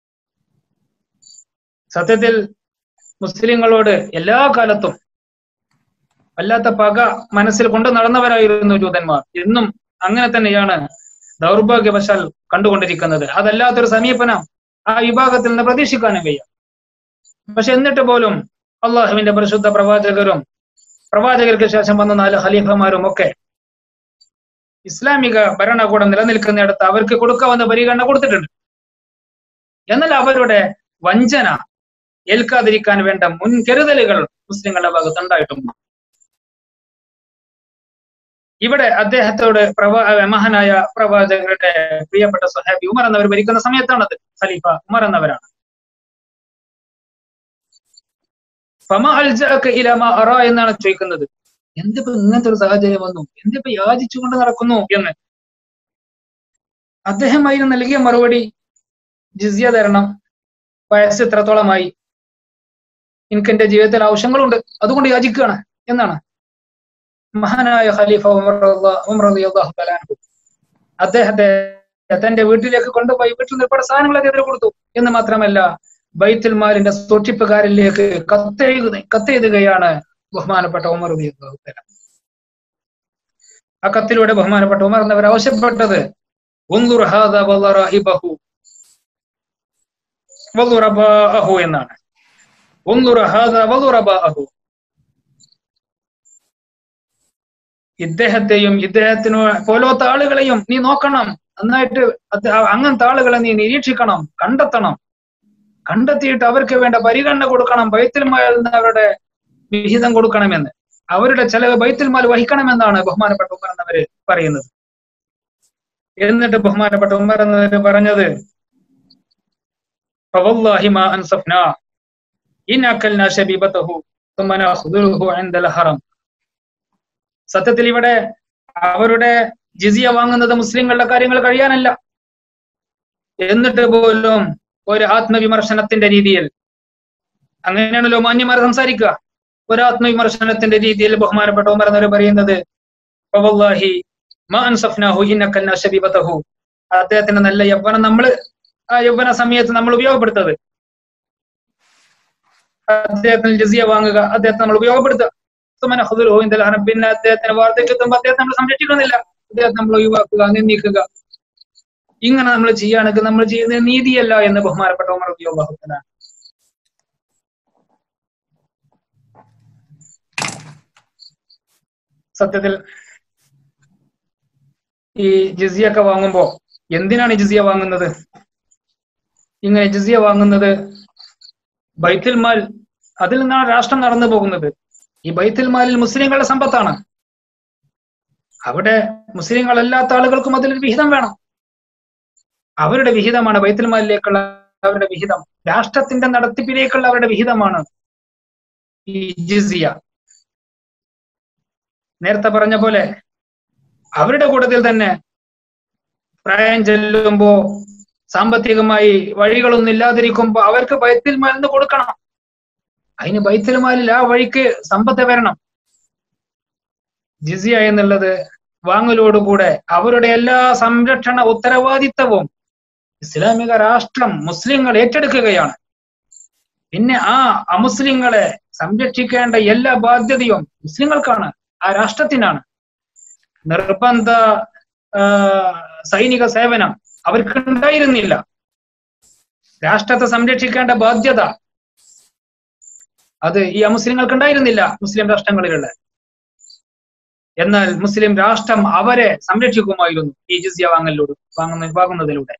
സത്യത്തിൽ മുസ്ലിങ്ങളോട് എല്ലാ കാലത്തും വല്ലാത്ത പക മനസ്സിൽ കൊണ്ടു നടന്നവരായിരുന്നു ജൂതന്മാർ ഇന്നും അങ്ങനെ തന്നെയാണ് ദൗർഭാഗ്യവശാൽ കണ്ടുകൊണ്ടിരിക്കുന്നത് അതല്ലാത്തൊരു സമീപനം ആ വിഭാഗത്തിൽ നിന്ന് പ്രതീക്ഷിക്കാനും വയ്യ പക്ഷെ എന്നിട്ട് പോലും അള്ളാഹുവിന്റെ പരിശുദ്ധ പ്രവാചകരും പ്രവാചകർക്ക് ശേഷം വന്ന നാല് ഖലീഫമാരും ഒക്കെ ഇസ്ലാമിക ഭരണകൂടം നിലനിൽക്കുന്നിടത്ത് അവർക്ക് കൊടുക്കാവുന്ന പരിഗണന കൊടുത്തിട്ടുണ്ട് എന്നാൽ അവരുടെ വഞ്ചന ഏൽക്കാതിരിക്കാൻ വേണ്ട മുൻകരുതലുകൾ മുസ്ലിങ്ങളുടെ ഭാഗത്ത് ഉണ്ടായിട്ടുണ്ട് ഇവിടെ അദ്ദേഹത്തോട് പ്രവാ മഹാനായ പ്രവാചകരുടെ പ്രിയപ്പെട്ട സഹാബി ഉമർ എന്നവർ ഭരിക്കുന്ന സമയത്താണത് ഖലീഫ ഉമർ എന്നവരാണ് ഫമ അൽജഅക ഇലാ മാ അറാ എന്നാണ് ചോദിക്കുന്നത് എന്തിപ്പോ ഇങ്ങനത്തെ ഒരു സാഹചര്യം വന്നു എന്തിപ്പോ യാചിച്ചുകൊണ്ട് നടക്കുന്നു എന്ന് അദ്ദേഹം അതിന് നൽകിയ മറുപടി ജിസിയ തരണം വയസ്സ് എത്രത്തോളമായി എനിക്ക് എന്റെ ജീവിതത്തിൽ ആവശ്യങ്ങളുണ്ട് അതുകൊണ്ട് യാചിക്കുകയാണ് എന്നാണ് മഹാനായ ഖലീഫ ഉമർ റളിയല്ലാഹു- ഉമർ റളിയല്ലാഹു തആല അൻഹു അദ്ദേഹത്തെ തന്റെ വീട്ടിലേക്ക് കൊണ്ടുപോയി വീട്ടിൽ നിന്ന് ഒരുപാട് സാധനങ്ങളൊക്കെ എതിരെ കൊടുത്തു എന്ന് മാത്രമല്ല ബൈത്തുൽ മാലിന്റെ സൂക്ഷിപ്പുകാരിലേക്ക് കത്തെഴുത കത്തെഴുതുകയാണ് ബഹുമാനപ്പെട്ട ഉമർ റളിയല്ലാഹു തആല ആ കത്തിലൂടെ ബഹുമാനപ്പെട്ട ഉമർ എന്നവർ ആവശ്യപ്പെട്ടത് ഉൻദുർ ഹാദ വല്ലറാഹിബഹു വല്ലുറബാഅഹു എന്നാണ് ഉൻദുർ ഹാദ വല്ലുറബാഅഹു ഇദ്ദേഹത്തെയും ഇദ്ദേഹത്തിനു പോലത്തെ ആളുകളെയും നീ നോക്കണം നന്നായിട്ട് അത് അങ്ങനത്തെ ആളുകളെ നീ നിരീക്ഷിക്കണം കണ്ടെത്തണം കണ്ടെത്തിയിട്ട് അവർക്ക് വേണ്ട പരിഗണന കൊടുക്കണം ബൈത്തുൽ മാലിൽ നിന്ന് അവരുടെ വിഹിതം കൊടുക്കണമെന്ന് അവരുടെ ചെലവ് ബൈത്തുൽ മാൽ വഹിക്കണമെന്നാണ് ബഹുമാനപ്പെട്ട ഉമർ എന്നവര് പറയുന്നത് എന്നിട്ട് ബഹുമാനപ്പെട്ട ഉമർ എന്നവര് പറഞ്ഞത് فوالله ما أنصفنا إن أكلنا شبيبته ثم نأخذه عند الحرم സത്യത്തിൽ ഇവിടെ അവരുടെ ജിസിയ വാങ്ങുന്നത് മുസ്ലിങ്ങളുടെ കാര്യങ്ങൾ കഴിയാനല്ല എന്നിട്ട് പോലും ഒരു ആത്മവിമർശനത്തിന്റെ രീതിയിൽ അങ്ങനെയാണല്ലോ മാന്യന്മാർ സംസാരിക്കുക ഒരു ആത്മവിമർശനത്തിന്റെ രീതിയിൽ ബഹുമാനപ്പെട്ട ഉമർ എന്നവർ പറയുന്നത് "ഫവല്ലാഹി മാ അൻസഫ്നാഹു ഇന്നക്കൽനാ ശബീബതഹു." അദ്ദേഹത്തിന്റെ നല്ല യൗവനം നമ്മൾ ആ യൗവന സമയത്ത് നമ്മൾ ഉപയോഗപ്പെടുത്തത് അദ്ദേഹത്തിന് ജസിയ വാങ്ങുക അദ്ദേഹത്തെ നമ്മൾ ഉപയോഗപ്പെടുത്തുക സുമന ഹുദുൽ ഹോയിന്തൽ ഹറം പിന്നെ അദ്ദേഹത്തിന് വാർദ്ധക്യത്തുമ്പോ അദ്ദേഹത്തെ നമ്മൾ സംരക്ഷിക്കുന്നില്ല അദ്ദേഹത്തെ നമ്മൾ ഒഴിവാക്കുക നിന്ദിക്കുക ഇങ്ങനെ നമ്മൾ ചെയ്യുകയാണെങ്കിൽ നമ്മൾ ചെയ്യുന്നത് നീതിയല്ല എന്ന് ബഹുമാനപ്പെട്ട ഉമർ ഉപയോഗത്തിന് സത്യത്തിൽ ഈ ജിസിയ ഒക്കെ വാങ്ങുമ്പോ എന്തിനാണ് ഈ ജിസിയ വാങ്ങുന്നത് ഇങ്ങനെ ജിസിയ വാങ്ങുന്നത് ബൈത്തുൽ മാൽ അതിൽ നിന്നാണ് രാഷ്ട്രം നടന്നു പോകുന്നത് ഈ ബൈത്തുൽ മാലിൽ മുസ്ലിങ്ങളുടെ സമ്പത്താണ് അവിടെ മുസ്ലിങ്ങളല്ലാത്ത ആളുകൾക്കും അതിലൊരു വിഹിതം വേണം അവരുടെ വിഹിതമാണ് ബൈത്തുൽ മാലിലേക്കുള്ള അവരുടെ വിഹിതം രാഷ്ട്രത്തിന്റെ നടത്തിപ്പിലേക്കുള്ള അവരുടെ വിഹിതമാണ് ഈ ജിസിയ നേരത്തെ പറഞ്ഞ പോലെ അവരുടെ കൂട്ടത്തിൽ തന്നെ പ്രായം ചെല്ലുമ്പോ സാമ്പത്തികമായി വഴികളൊന്നും ഇല്ലാതിരിക്കുമ്പോ അവർക്ക് ബൈത്തിൽ മരുന്ന് കൊടുക്കണം അതിന് ബൈത്തിൽ മാലിൽ ആ വഴിക്ക് സമ്പത്ത് വരണം ജിസിയ എന്നുള്ളത് വാങ്ങലോടുകൂടെ അവരുടെ എല്ലാ സംരക്ഷണ ഉത്തരവാദിത്തവും ഇസ്ലാമിക രാഷ്ട്രം മുസ്ലിങ്ങൾ ഏറ്റെടുക്കുകയാണ് പിന്നെ ആ അമുസ്ലിങ്ങളെ സംരക്ഷിക്കേണ്ട എല്ലാ ബാധ്യതയും മുസ്ലിങ്ങൾക്കാണ് ആ രാഷ്ട്രത്തിനാണ് നിർബന്ധ ആ, സൈനിക സേവനം അവർക്കുണ്ടായിരുന്നില്ല രാഷ്ട്രത്തെ സംരക്ഷിക്കേണ്ട ബാധ്യത അത് ഈ അമുസ്ലിങ്ങൾക്ക് ഉണ്ടായിരുന്നില്ല മുസ്ലിം രാഷ്ട്രങ്ങളിലുള്ള എന്നാൽ മുസ്ലിം രാഷ്ട്രം അവരെ സംരക്ഷിക്കുമായിരുന്നു ഈ ജിസിയ വാങ്ങലിലൂടെ വാങ്ങുന്ന വാങ്ങുന്നതിലൂടെ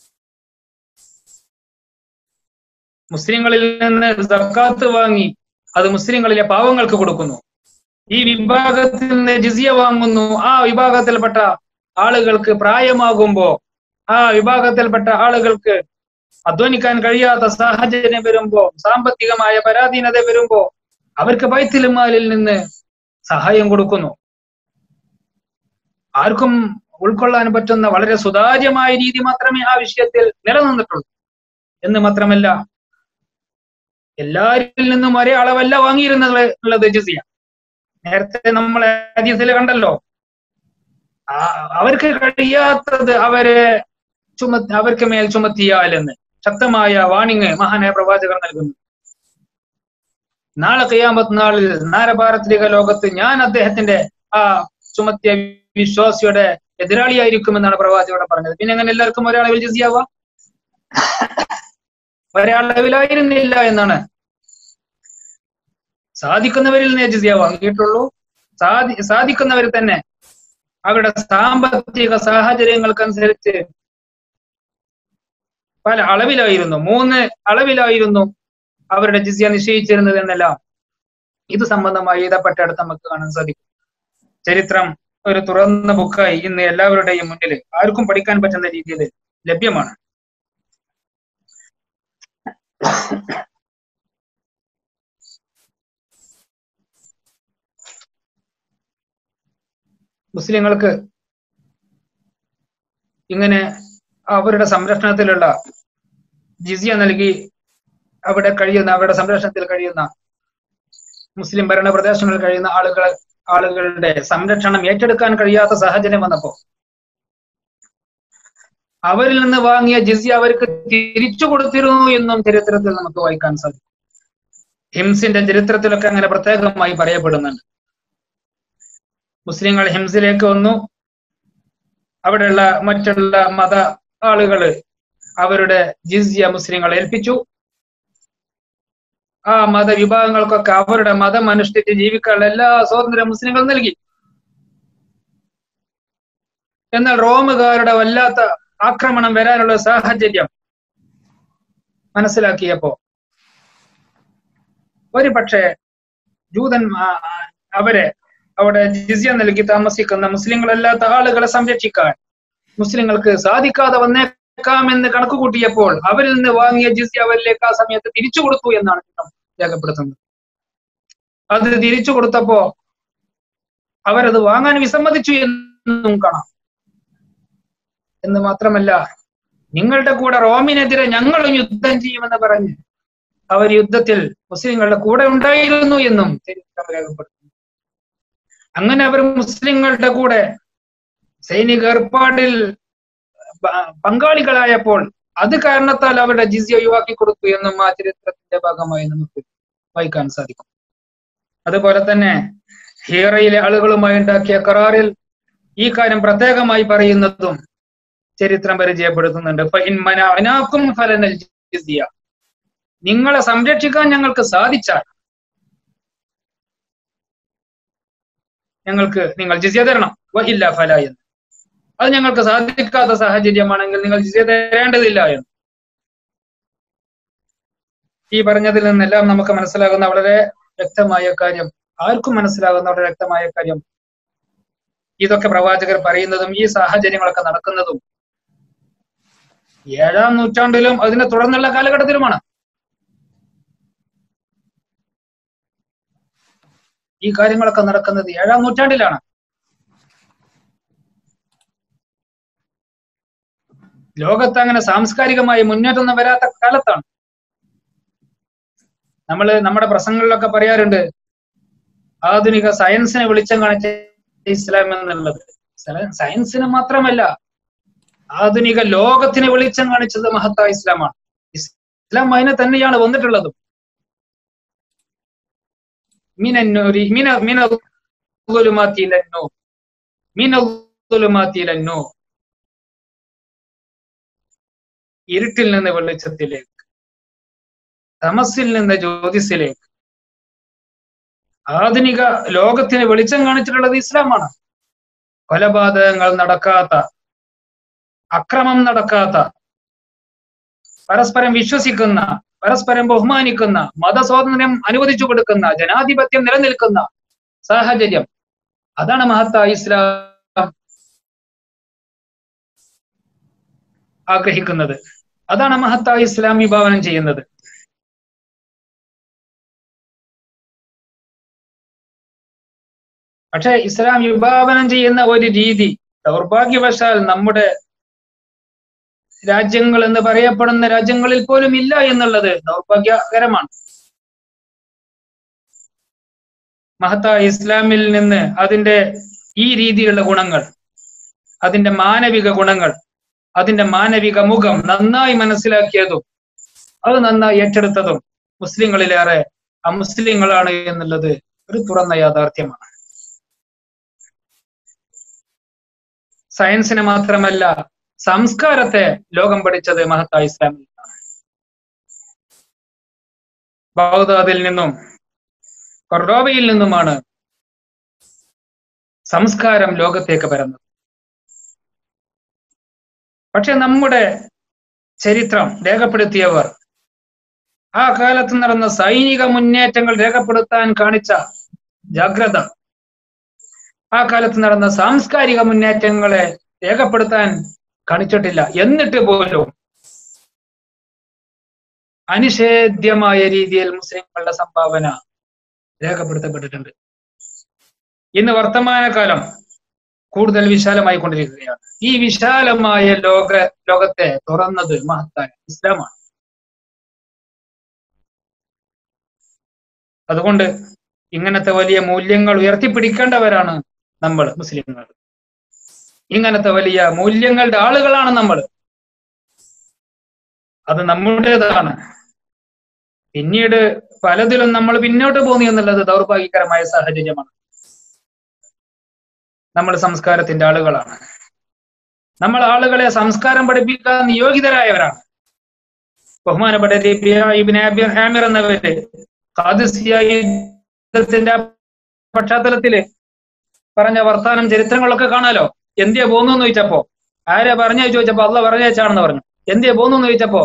മുസ്ലിങ്ങളിൽ നിന്ന് സക്കാത്ത് വാങ്ങി അത് മുസ്ലിങ്ങളിലെ പാവങ്ങൾക്ക് കൊടുക്കുന്നു ഈ വിഭാഗത്തിൽ നിന്ന് ജിസിയ വാങ്ങുന്നു ആ വിഭാഗത്തിൽപ്പെട്ട ആളുകൾക്ക് പ്രായമാകുമ്പോ ആ വിഭാഗത്തിൽപ്പെട്ട ആളുകൾക്ക് അധ്വാനിക്കാൻ കഴിയാത്ത സാഹചര്യം വരുമ്പോ സാമ്പത്തികമായ പരാധീനത വരുമ്പോ അവർക്ക് ബൈത്തിലുമാലിൽ നിന്ന് സഹായം കൊടുക്കുന്നു ആർക്കും ഉൾക്കൊള്ളാൻ പറ്റുന്ന വളരെ സുതാര്യമായ രീതി മാത്രമേ ആ വിഷയത്തിൽ നിലനിന്നിട്ടുള്ളൂ എന്ന് മാത്രമല്ല എല്ലാരിൽ നിന്നും ഒരേ അളവല്ല വാങ്ങിയിരുന്നത് ഉള്ളത് ജിസിയ നേരത്തെ നമ്മൾ ഹദീസിൽ കണ്ടല്ലോ ആ- അവർക്ക് കഴിയാത്തത് അവരെ ചുമ അവർക്ക് മേൽ ചുമത്തിയാലെന്ന് ശക്തമായ വാണിങ് മഹാനായ പ്രവാചകർ നൽകുന്നു നാളെ കയ്യാമത്ത് നാളിൽ നാരഭാരത്രിക ലോകത്ത് ഞാൻ അദ്ദേഹത്തിന്റെ ആ ചുമത്തിയ വിശ്വാസിയുടെ എതിരാളിയായിരിക്കുമെന്നാണ് പ്രവാചകരുടെ പറഞ്ഞത് പിന്നെ അങ്ങനെ എല്ലാവർക്കും ഒരളവിൽ ജിസിയാവാം ഒരളവിലായിരുന്നില്ല എന്നാണ് സാധിക്കുന്നവരിൽ നിന്ന് ജിസിയ വാങ്ങിയിട്ടുള്ളൂ സാധി സാധിക്കുന്നവർ തന്നെ അവരുടെ സാമ്പത്തിക സാഹചര്യങ്ങൾക്കനുസരിച്ച് പല അളവിലായിരുന്നു മൂന്ന് അളവിലായിരുന്നു അവരുടെ ജിസിയ നിശ്ചയിച്ചിരുന്നത് എന്നെല്ലാം ഇത് സംബന്ധമായി എഴുതപ്പെട്ടടുത്ത് നമുക്ക് കാണാൻ സാധിക്കും ചരിത്രം ഒരു തുറന്ന ബുക്കായി ഇന്ന് എല്ലാവരുടെയും മുന്നിൽ ആർക്കും പഠിക്കാൻ പറ്റുന്ന രീതിയിൽ ലഭ്യമാണ് മുസ്ലിങ്ങൾക്ക് ഇങ്ങനെ അവരുടെ സംരക്ഷണത്തിലുള്ള ജിസിയ നൽകി അവിടെ കഴിയുന്ന അവരുടെ സംരക്ഷണത്തിൽ കഴിയുന്ന മുസ്ലിം ഭരണ പ്രദേശങ്ങളിൽ കഴിയുന്ന ആളുകൾ ആളുകളുടെ സംരക്ഷണം ഏറ്റെടുക്കാൻ കഴിയാത്ത സാഹചര്യം വന്നപ്പോ അവരിൽ നിന്ന് വാങ്ങിയ ജിസിയ അവർക്ക് തിരിച്ചു കൊടുത്തിരുന്നു എന്നും ചരിത്രത്തിൽ നമുക്ക് വായിക്കാൻ സാധിക്കും ഹിംസിന്റെ ചരിത്രത്തിലൊക്കെ അങ്ങനെ പ്രത്യേകമായി പറയപ്പെടുന്നുണ്ട് മുസ്ലിങ്ങൾ ഹിംസിലേക്ക് വന്നു അവിടെയുള്ള മറ്റുള്ള മത ആളുകള് അവരുടെ ജിസിയ മുസ്ലിങ്ങളെ ഏൽപ്പിച്ചു ആ മതവിഭാഗങ്ങൾക്കൊക്കെ അവരുടെ മതം അനുഷ്ഠിച്ച് ജീവിക്കാനുള്ള എല്ലാ സ്വാതന്ത്ര്യം മുസ്ലിങ്ങൾ നൽകി എന്നാൽ റോമുകാരുടെ വല്ലാത്ത ആക്രമണം വരാനുള്ള സാഹചര്യം മനസ്സിലാക്കിയപ്പോ ഒരു പക്ഷേ ജൂതൻ ആ, ആ, അവരെ അവിടെ ജിസിയ നൽകി താമസിക്കുന്ന മുസ്ലിങ്ങളല്ലാത്ത ആളുകളെ സംരക്ഷിക്കാൻ മുസ്ലിങ്ങൾക്ക് സാധിക്കാതെ വന്നേക്കാമെന്ന് കണക്ക് കൂട്ടിയപ്പോൾ അവരിൽ നിന്ന് വാങ്ങിയ ജിസിയ അവരിലേക്ക് ആ സമയത്ത് തിരിച്ചു കൊടുത്തു എന്നാണ് ചിത്രം രേഖപ്പെടുത്തുന്നത് അത് തിരിച്ചു കൊടുത്തപ്പോ അവരത് വാങ്ങാൻ വിസമ്മതിച്ചു എന്നും കാണാം എന്ന് മാത്രമല്ല നിങ്ങളുടെ കൂടെ റോമിനെതിരെ ഞങ്ങളും യുദ്ധം ചെയ്യുമെന്ന് പറഞ്ഞ് അവർ യുദ്ധത്തിൽ മുസ്ലിങ്ങളുടെ കൂടെ ഉണ്ടായിരുന്നു എന്നും ചരിത്രം രേഖപ്പെടുത്തുന്നു അങ്ങനെ അവർ മുസ്ലിങ്ങളുടെ കൂടെ സൈനിക ഏർപ്പാടിൽ പ- പങ്കാളികളായപ്പോൾ അത് കാരണത്താൽ അവരുടെ ജിസിയ ഒഴിവാക്കി കൊടുത്തു എന്നും ആ ചരിത്രത്തിന്റെ ഭാഗമായി നമുക്ക് വായിക്കാൻ സാധിക്കും അതുപോലെ തന്നെ ഹീറയിലെ ആളുകളുമായി ഉണ്ടാക്കിയ കരാറിൽ ഈ കാര്യം പ്രത്യേകമായി പറയുന്നതും ചരിത്രം പരിചയപ്പെടുത്തുന്നുണ്ട് ഫഇൻ മനഅനാകും ഫലനൽ ജിസിയ നിങ്ങളെ സംരക്ഷിക്കാൻ ഞങ്ങൾക്ക് സാധിച്ചാൽ ഞങ്ങൾക്ക് നിങ്ങൾ ജിസിയ തരണം വഹില്ല ഫല എന്ന് അത് ഞങ്ങൾക്ക് സാധിക്കാത്ത സാഹചര്യമാണെങ്കിൽ നിങ്ങൾ ജിസിയ തരേണ്ടതില്ല എന്ന് ഈ പറഞ്ഞതിൽ നിന്നെല്ലാം നമുക്ക് മനസ്സിലാകുന്ന വളരെ വ്യക്തമായ കാര്യം ആർക്കും മനസ്സിലാകുന്ന വളരെ വ്യക്തമായ കാര്യം ഇതൊക്കെ പ്രവാചകർ പറയുന്നതും ഈ സാഹചര്യങ്ങളൊക്കെ നടക്കുന്നതും ഏഴാം നൂറ്റാണ്ടിലും അതിനെ തുടർന്നുള്ള കാലഘട്ടത്തിലുമാണ് ഈ കാര്യങ്ങളൊക്കെ നടക്കുന്നത് ഏഴാം നൂറ്റാണ്ടിലാണ് ലോകത്ത് അങ്ങനെ സാംസ്കാരികമായ മുന്നേറ്റമൊന്നും വരാത്ത കാലത്താണ് നമ്മൾ നമ്മുടെ പ്രസംഗങ്ങളിലൊക്കെ പറയാറുണ്ട് ആധുനിക സയൻസിനെ വെളിച്ചം കാണിച്ച ഇസ്ലാം എന്നുള്ളത് സല- സയൻസിന് മാത്രമല്ല ആധുനിക ലോകത്തിന് വെളിച്ചം കാണിച്ചത് മഹത്തായ ഇസ്ലാമാണ് ഇസ്ലാം അതിനെ തന്നെയാണ് വന്നിട്ടുള്ളത് മിനന്നൂരി മിന മിന الظلمات إلى النور من الظلمات إلى النور ഇരുട്ടിൽ നിന്ന് വെളിച്ചത്തിലേക്ക് തമസിൽ നിന്ന് ജ്യോതിസിലേക്ക് ആധുനിക ലോകത്തിന് വെളിച്ചം കാണിച്ചിട്ടുള്ളത് ഇസ്ലാമാണ് കൊലപാതകങ്ങൾ നടക്കാത്ത അക്രമം നടക്കാത്ത പരസ്പരം വിശ്വസിക്കുന്ന പരസ്പരം ബഹുമാനിക്കുന്ന മതസ്വാതന്ത്ര്യം അനുവദിച്ചു കൊടുക്കുന്ന ജനാധിപത്യം നിലനിൽക്കുന്ന സാഹചര്യം അതാണ് മഹത്തായ ഇസ്ലാം ആഗ്രഹിക്കുന്നത് അതാണ് മഹത്തായ ഇസ്ലാം വിഭാവനം ചെയ്യുന്നത് പക്ഷെ ഇസ്ലാം വിഭാവനം ചെയ്യുന്ന ഒരു രീതി ദൗർഭാഗ്യവശാൽ നമ്മുടെ രാജ്യങ്ങൾ എന്ന് പറയപ്പെടുന്ന രാജ്യങ്ങളിൽ പോലും ഇല്ല എന്നുള്ളത് ദൗർഭാഗ്യകരമാണ് മഹത്തായ ഇസ്ലാമിൽ നിന്ന് അതിന്റെ ഈ രീതിയിലുള്ള ഗുണങ്ങൾ അതിന്റെ മാനവിക ഗുണങ്ങൾ അതിന്റെ മാനവിക മുഖം നന്നായി മനസ്സിലാക്കിയതും അത് നന്നായി ഏറ്റെടുത്തതും മുസ്ലിങ്ങളിലേറെ അമുസ്ലിങ്ങളാണ് എന്നുള്ളത് ഒരു തുറന്ന യാഥാർത്ഥ്യമാണ് സയൻസിനെ മാത്രമല്ല സംസ്കാരത്തെ ലോകം പഠിച്ചത് മഹത്തായ ഇസ്ലാമിൽ നിന്നാണ് ബൗദാദിൽ നിന്നും കൊർഡോവയിൽ നിന്നുമാണ് സംസ്കാരം ലോകത്തേക്ക് പരന്നത് പക്ഷെ നമ്മുടെ ചരിത്രം രേഖപ്പെടുത്തിയവർ ആ കാലത്ത് നടന്ന സൈനിക മുന്നേറ്റങ്ങൾ രേഖപ്പെടുത്താൻ കാണിച്ച ജാഗ്രത ആ കാലത്ത് നടന്ന സാംസ്കാരിക മുന്നേറ്റങ്ങളെ രേഖപ്പെടുത്താൻ കാണിച്ചിട്ടില്ല എന്നിട്ട് പോലും അനിഷേധ്യമായ രീതിയിൽ മുസ്ലിങ്ങളുടെ സംഭാവന രേഖപ്പെടുത്തപ്പെട്ടിട്ടുണ്ട് ഇന്ന് വർത്തമാനകാലം കൂടുതൽ വിശാലമായി കൊണ്ടിരിക്കുകയാണ് ഈ വിശാലമായ ലോക ലോകത്തെ തുറന്നത് മഹത്തായ ഇസ്ലാമാണ് അതുകൊണ്ട് ഇങ്ങനത്തെ വലിയ മൂല്യങ്ങൾ ഉയർത്തിപ്പിടിക്കേണ്ടവരാണ് നമ്മൾ മുസ്ലിങ്ങൾ ഇങ്ങനത്തെ വലിയ മൂല്യങ്ങളുടെ ആളുകളാണ് നമ്മൾ അത് നമ്മുടേതാണ് പിന്നീട് പലതിലും നമ്മൾ പിന്നോട്ട് പോകുന്നു എന്നുള്ളത് ദൗർഭാഗ്യകരമായ സാഹചര്യമാണ് നമ്മൾ സംസ്കാരത്തിന്റെ ആളുകളാണ് നമ്മൾ ആളുകളെ സംസ്കാരം പഠിപ്പിക്കാൻ നിയോഗിതരായവരാണ് ബഹുമാനപ്പെട്ട ഹാമിർ എന്നവര് ഖാദിസിയ യുദ്ധത്തിന്റെ പശ്ചാത്തലത്തില് പറഞ്ഞ വർത്താനം ചരിത്രങ്ങളൊക്കെ കാണാലോ എന്തിയെ പോന്നു എന്ന് ചോദിച്ചപ്പോ ആരെ പറഞ്ഞു ചോദിച്ചപ്പോ അള്ള പറഞ്ഞു വെച്ചാണെന്ന് പറഞ്ഞു എന്തിയെ പോന്നു എന്ന് ചോദിച്ചപ്പോ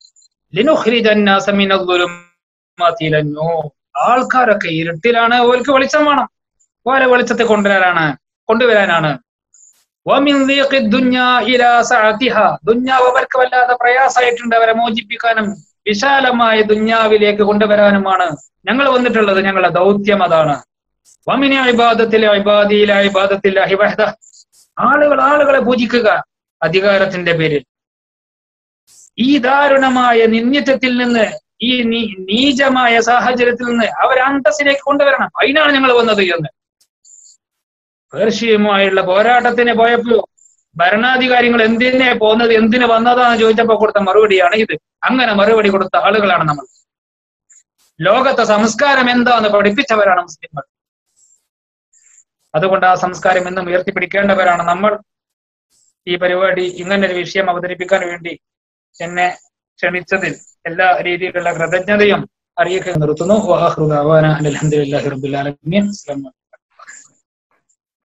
ആൾക്കാരൊക്കെ ഇരുട്ടിലാണ് ഓർക്ക് വെളിച്ചം വേണം ഓരോ വെളിച്ചത്തെ കൊണ്ടുവരാനാണ് കൊണ്ടുവരാനാണ് ദുഞ്ഞാവ് അവർക്ക് വല്ലാതെ പ്രയാസമായിട്ടുണ്ട് അവരെ മോചിപ്പിക്കാനും വിശാലമായ ദുഞ്ഞാവിലേക്ക് കൊണ്ടുവരാനുമാണ് ഞങ്ങൾ വന്നിട്ടുള്ളത് ഞങ്ങളുടെ ദൗത്യം അതാണ് വമിനെ അഭിബാദത്തിലെ അഭിബാദിയിലെ അഭിബാദത്തിലെ അഹിബഹദ ആളുകൾ ആളുകളെ പൂജിക്കുക അധികാരത്തിന്റെ പേരിൽ ഈ ദാരുണമായ നിന്ദ്യത്വത്തിൽ നിന്ന് ഈ നീചമായ സാഹചര്യത്തിൽ നിന്ന് അവർ അന്തസ്സിലേക്ക് കൊണ്ടുവരണം അതിനാണ് ഞങ്ങൾ വന്നത് എന്ന് പേർഷ്യയുമായുള്ള പോരാട്ടത്തിന് പോയപ്പോ ഭരണാധികാരികൾ എന്തിനെ പോകുന്നത് എന്തിനു വന്നതാന്ന് ചോദിച്ചപ്പോ കൊടുത്ത മറുപടിയാണ് ഇത് അങ്ങനെ മറുപടി കൊടുത്ത ആളുകളാണ് നമ്മൾ ലോകത്തെ സംസ്കാരം എന്താന്ന് പഠിപ്പിച്ചവരാണ് മുസ്ലിങ്ങൾ അതുകൊണ്ട് ആ സംസ്കാരം എന്നും ഉയർത്തിപ്പിടിക്കേണ്ടവരാണ് നമ്മൾ ഈ പരിപാടി ഇങ്ങനെ ഒരു വിഷയം അവതരിപ്പിക്കാൻ വേണ്ടി എന്നെ ക്ഷണിച്ചതിൽ എല്ലാ രീതിയിലുള്ള കൃതജ്ഞതയും അറിയിക്കാൻ നിർത്തുന്നു വാഹൃദാവാന അലഹദില്ലാഹി റബുലാലമീൻ